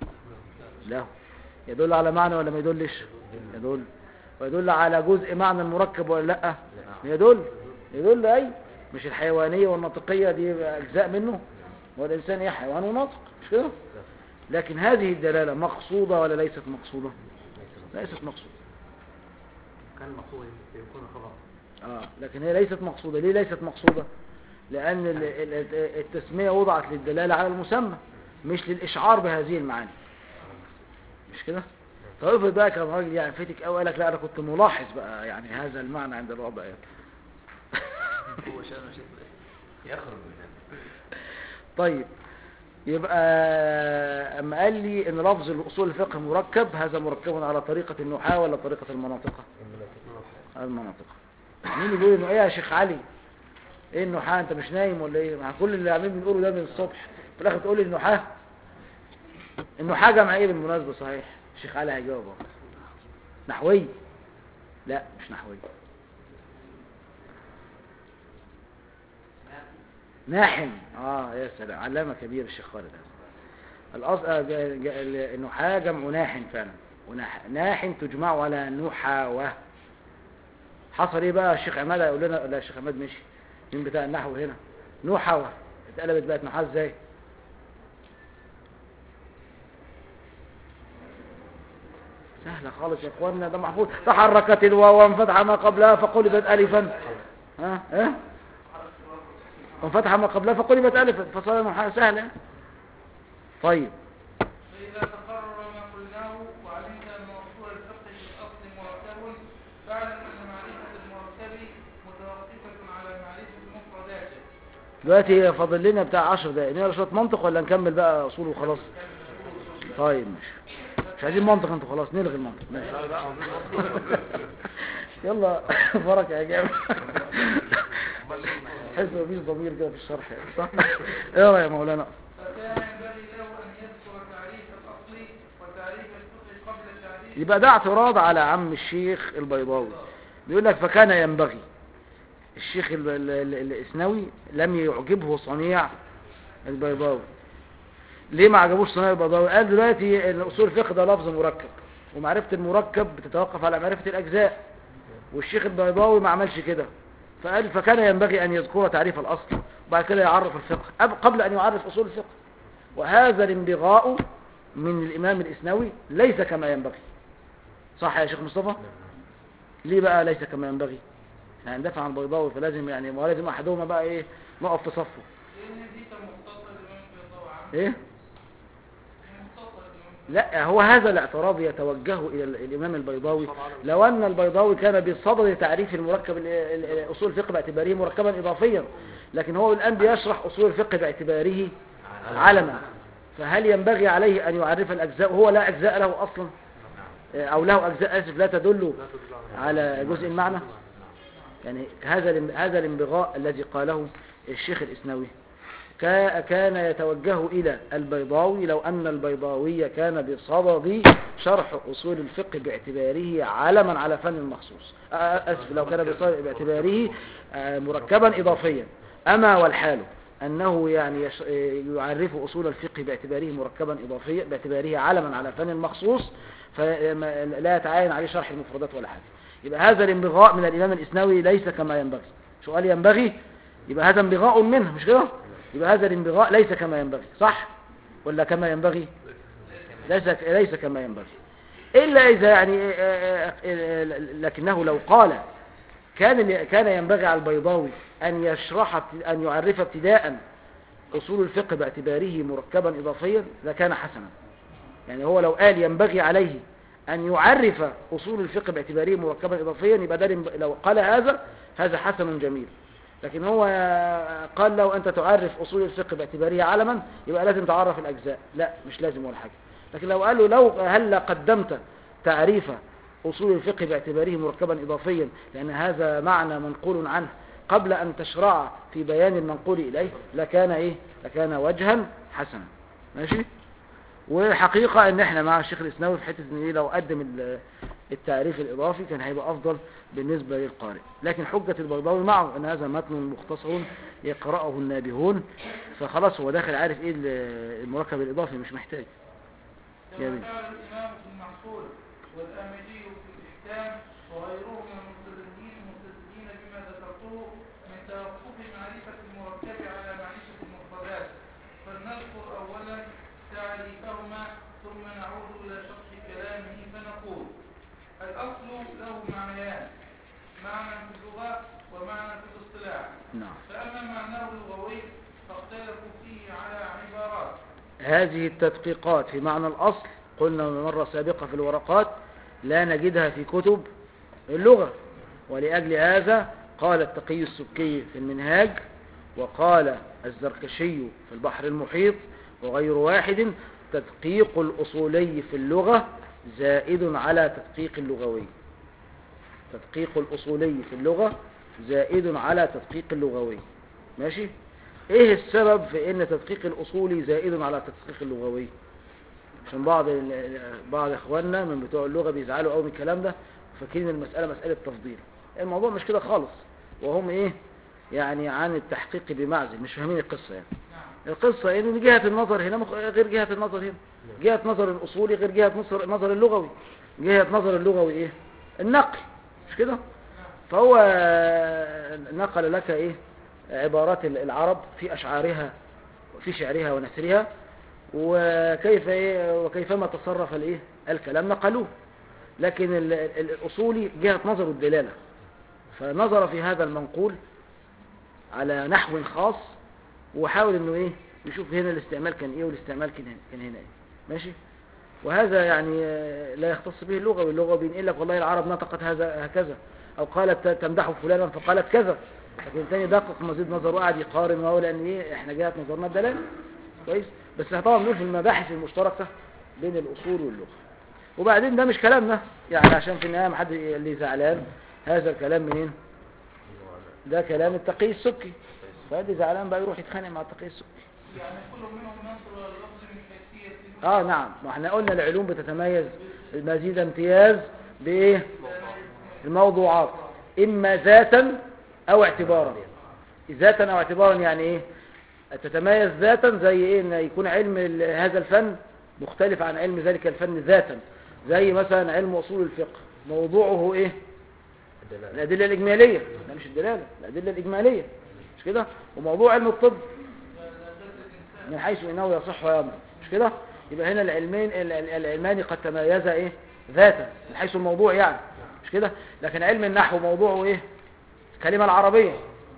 له يدل على معنى ولا ما يدلش يدل ويدل على جزء معنى المركب ولا لا يدل يدل اي مش الحيوانية والناطقية دي اجزاء منه والانسان ايه حيوان وناطق مش كده لكن هذه الدلالة مقصودة ولا ليست مقصودة ليست مقصودة كان المقصود يكون خبر اه لكن هي ليست مقصودة ليه ليست مقصودة لان ال- ال- التسمية وضعت للدلالة على المسمى مش للاشعار بهذه المعاني مش كده طيب افرض بقى كان راجل يعني فاتك قوي قال لك لا انا كنت ملاحظ بقى يعني هذا المعنى عند الوضع يعني. هو شيء شيء يخرج من هذا طيب يبقى اما قال لي ان لفظ الاصول الفقه مركب هذا مركب على طريقة النحاة ولا طريقة المناطقة المناطق مين يقول انه ايه يا شيخ علي ايه النحاة انت مش نايم ولا ايه مع كل اللي عاملين بنقوله ده من الصبح في الاخر تقول لي النحاة النحاة جمع ايه بالمناسبة صحيح الشيخ علي هيجاوب اهو نحوي لا مش نحوي ناحن اه يا سلام علامة كبير الشيخ خالد هذا الأصل آه، ج- ج- النحاة جمع ناحن فعلا وناح ناحن تجمع على نحاوة حصل ايه بقى الشيخ عماد هيقول لنا لا الشيخ عماد مشي مين بتاع النحو هنا نحاوة اتقلبت بقت نحاة ازاي سهلة خالص يا اخوانا ده محفوظ تحركت الواو وانفتح ما قبلها فقلبت الفا ها ها وانفتح ما قبلها فقلبت الفا فصار نحاة سهلة طيب فإذا تقرر ما قلناه وعلمت أن أصول الفقه في الأصل مركب فاعلم أن معرفة المركب متوقفة على معرفة مفرداته دلوقتي فاضل لنا بتاع 10 دقايق نقرا شويه منطق ولا نكمل بقى اصول وخلاص طيب ماشي مش عايزين منطق انتوا خلاص نلغي المنطق ماشي يلا بركه يا جماعه حس مفيش ضمير كده في الشرح يعني، صح ايه يا مولانا فكان ينبغي له أن يذكر تعريف الأصل وتعريف الفقه قبل تعريف يبقى ده اعتراض على عم الشيخ البيضاوي بيقول لك فكان ينبغي الشيخ ال- ال- ال- الاسنوي لم يعجبه صنيع البيضاوي ليه ما عجبوش صنيع البيضاوي قال دلوقتي ان اصول الفقه ده لفظ مركب ومعرفة المركب بتتوقف على معرفة الاجزاء والشيخ البيضاوي ما عملش كده فقال فكان ينبغي ان يذكر تعريف الاصل وبعد كده يعرف الفقه أب- قبل ان يعرف اصول الفقه وهذا الانبغاء من الامام الاسنوي ليس كما ينبغي صح يا شيخ مصطفى ليه بقى ليس كما ينبغي احنا هندافع عن البيضاوي فلازم يعني ما هو لازم احدهما بقى ايه نقف في صفه لأن دي كان مختصر الإمام البيضاوي عنه ايه مختصر الإمام لا هو هذا الاعتراض يتوجه الى ال- الامام البيضاوي لو ان البيضاوي كان بصدد تعريف المركب ال- ال- ال- اصول الفقه باعتباره مركبا اضافيا لكن هو الان بيشرح اصول الفقه باعتباره علما فهل ينبغي عليه ان يعرف الاجزاء وهو لا اجزاء له اصلا او له اجزاء اسف لا تدل على جزء المعنى يعني هذا الان- هذا الانبغاء الذي قاله الشيخ الاسنوي كا- كان يتوجه إلى البيضاوي لو أن البيضاوي كان بصدد شرح أصول الفقه باعتباره علما على فن مخصوص آه، أسف لو كان بصدد باعتباره آه، مركبا إضافيا أما والحال أنه يعني يش- آه، يعرف أصول الفقه باعتباره مركبا إضافيا باعتباره علما على فن مخصوص فلا يتعين عليه شرح المفردات ولا حاجة يبقى هذا الانبغاء من الإمام الإسنوي ليس كما ينبغي شو قال ينبغي يبقى هذا انبغاء منه مش كده يبقى هذا الانبغاء ليس كما ينبغي صح ولا كما ينبغي ليس ليس كما ينبغي إلا إذا يعني آه، آه، آه، لكنه لو قال كان كان ينبغي على البيضاوي أن يشرح أن يعرف ابتداء أصول الفقه باعتباره مركبا إضافيا لكان حسنا يعني هو لو قال ينبغي عليه أن يعرف أصول الفقه باعتباره مركبا إضافيا يبقى ده الانب- لو قال هذا هذا حسن جميل لكن هو قال لو أنت تعرف أصول الفقه باعتباره علما يبقى لازم تعرف الأجزاء لا مش لازم ولا حاجة لكن لو قال له لو هل قدمت تعريف أصول الفقه باعتباره مركبا إضافيا لأن هذا معنى منقول عنه قبل أن تشرع في بيان المنقول إليه لكان إيه لكان وجها حسنا ماشي وحقيقة ان احنا مع الشيخ الاسناوي في حتة ان ايه لو قدم ال- التعريف الاضافي كان هيبقى افضل بالنسبة للقارئ لكن حجة البغداوي معه ان هذا متن مختصر يقرأه النابهون فخلاص هو داخل عارف ايه ال- المركب الاضافي مش محتاج كما جميل. فعل الإمام في المحصول والآمدي في الإحكام وغيرهم من المستدلين المستدلين بما ذكرته من توقف معرفة المركب على معرفة المفردات فلنذكر أولا تعريفهما ثم نعود إلى شرح كلامه فنقول الأصل له معنيان معنى في اللغة ومعنى في الاصطلاح نعم فأما معناه اللغوي فاختلفوا فيه على عبارات هذه التدقيقات في معنى الأصل قلنا مرة سابقة في الورقات لا نجدها في كتب اللغة ولأجل هذا قال التقي السبكي في المنهاج وقال الزركشي في البحر المحيط وغير واحد تدقيق الأصولي في اللغة زائد على تدقيق اللغوي تدقيق الأصولي في اللغة زائد على تدقيق اللغوي ماشي ايه السبب في ان تدقيق الاصولي زائد على تدقيق اللغوي عشان بعض ال- بعض اخواننا من بتوع اللغة بيزعلوا قوي من الكلام ده فاكرين المسألة مسألة تفضيل الموضوع مش كده خالص وهم ايه يعني عن التحقيق بمعزل مش فاهمين القصة يعني القصة ان جهة النظر هنا مخ- غير جهة النظر هنا جهة نظر الاصولي غير جهة نظر نظر اللغوي جهة نظر اللغوي ايه النقل مش كده فهو نقل لك ايه عبارات العرب في اشعارها في شعرها ونثرها وكيف ايه وكيفما تصرف الايه الكلام نقلوه لكن ال- ال- الاصولي جهة نظر الدلالة فنظر في هذا المنقول على نحو خاص وحاول انه ايه يشوف هنا الاستعمال كان ايه والاستعمال كان هنا, كان هنا ايه ماشي وهذا يعني آه، لا يختص به اللغة واللغة بينقل لك والله العرب نطقت هذا هكذا او قالت تمدح فلانا فقالت كذا لكن الثاني دقق مزيد نظر وقعد يقارن وهو لان ايه احنا جهة نظرنا الدلالة كويس بس طبعا بنقول في المباحث المشتركة بين الاصول واللغة وبعدين ده مش كلامنا يعني عشان في النهاية محد اللي زعلان هذا الكلام منين ده كلام التقي السبكي فاللي زعلان بقى يروح يتخانق مع التقي السبكي يعني كل منهم ينظر إلى اللفظ من حيثية اه نعم ما احنا قلنا العلوم بتتميز المزيد امتياز بايه الموضوعات اما ذاتا او اعتبارا ذاتا او اعتبارا يعني ايه تتميز ذاتا زي ايه ان يكون علم ال- هذا الفن مختلف عن علم ذلك الفن ذاتا زي مثلا علم اصول الفقه موضوعه ايه الادله الاجماليه لا مش الدلاله الادله الاجماليه مش كده وموضوع علم الطب من حيث انه يصح ويمرض مش كده يبقى هنا العلمين ال- ال- العلمان قد تميزا ايه ذاتا من حيث الموضوع يعني مش كده لكن علم النحو موضوعه ايه الكلمه العربيه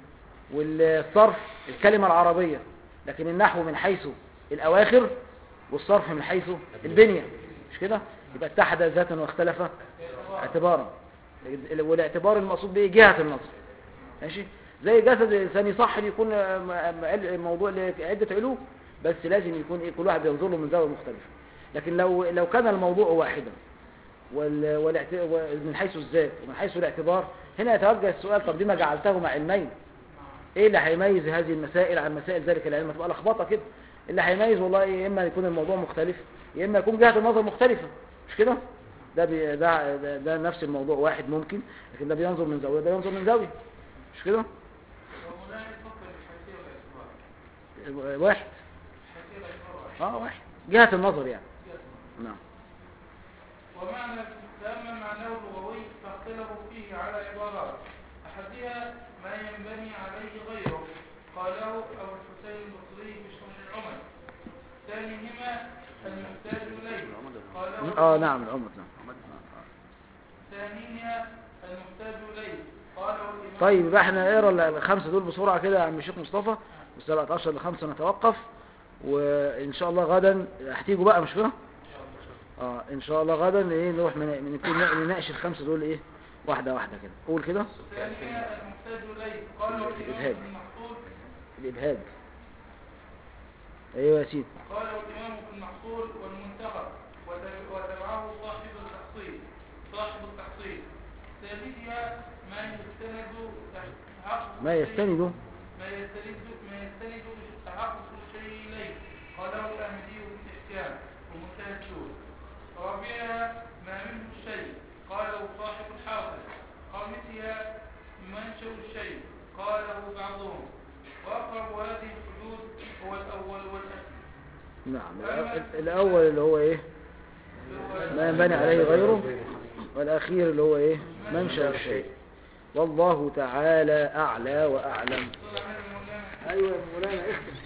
والصرف الكلمه العربيه لكن النحو من حيث الاواخر والصرف من حيث البنيه مش كده يبقى اتحد ذاتا واختلف اعتبارا والاعتبار المقصود به جهه النظر ماشي زي جسد الانسان يصح ان يكون آه، م- م- موضوع لعده علوم بس لازم يكون ايه كل واحد بينظر له من زاويه مختلفه لكن لو لو كان الموضوع واحدا وال... والاعت... و- من حيث الذات ومن حيث الاعتبار هنا يتوجه السؤال طب لما جعلتهما علمين ايه اللي هيميز هذه المسائل عن مسائل ذلك العلم تبقى لخبطه كده اللي هيميز والله إيه؟ يا اما يكون الموضوع مختلف يا اما يكون جهه النظر مختلفه مش كده ده, بي... ده, ده ده نفس الموضوع واحد ممكن لكن ده بينظر من زاويه ده ينظر من زاويه مش كده ومولانا يفكر بالحيثية والاعتبار واحد الحيثية والاعتبار واحد اه واحد جهه النظر يعني نعم ومعنى فأما معناه اللغوي فاختلفوا فيه على عبارات أحدها ما ينبني عليه غيره قاله أبو الحسين البصري في شرح العمل ثانيهما المحتاج إليه قاله اه نعم العمر نعم ثانيها المحتاج إليه قاله الإمام طيب يبقى احنا نقرا الخمسه دول بسرعه كده يا عم الشيخ مصطفى بس 17 ل 5 نتوقف وان شاء الله غدا هتيجوا بقى مش كده اه ان شاء الله غدا ايه نروح من نبتدي نناقش الخمسه دول ايه واحده واحده كده قول كده ثانيها المحتاج إليه قاله الإمام الإبهاج. ابن محصول الابهاج ايوه يا سيدي قاله الإمام في المحصول والمنتخب وتب- وتبعه صاحب التحصيل صاحب التحصيل ثالثها ما يستند تحقق ما يستند ما يستند ما يستند تحقق الشيء إليه قاله الأحمدي في الإحكام ومنتهى السور رابعها ما منه الشيء قاله صاحب الحاصل خامسها منشأ الشيء قاله بعضهم وأقرب هذه الحدود هو الأول والأخير نعم الأ- الاول اللي هو ايه ما ينبني عليه غيره والاخير اللي هو ايه منشأ الشيء والله تعالى اعلى واعلم صلى الله عليه وسلم ايوه يا مولانا اختم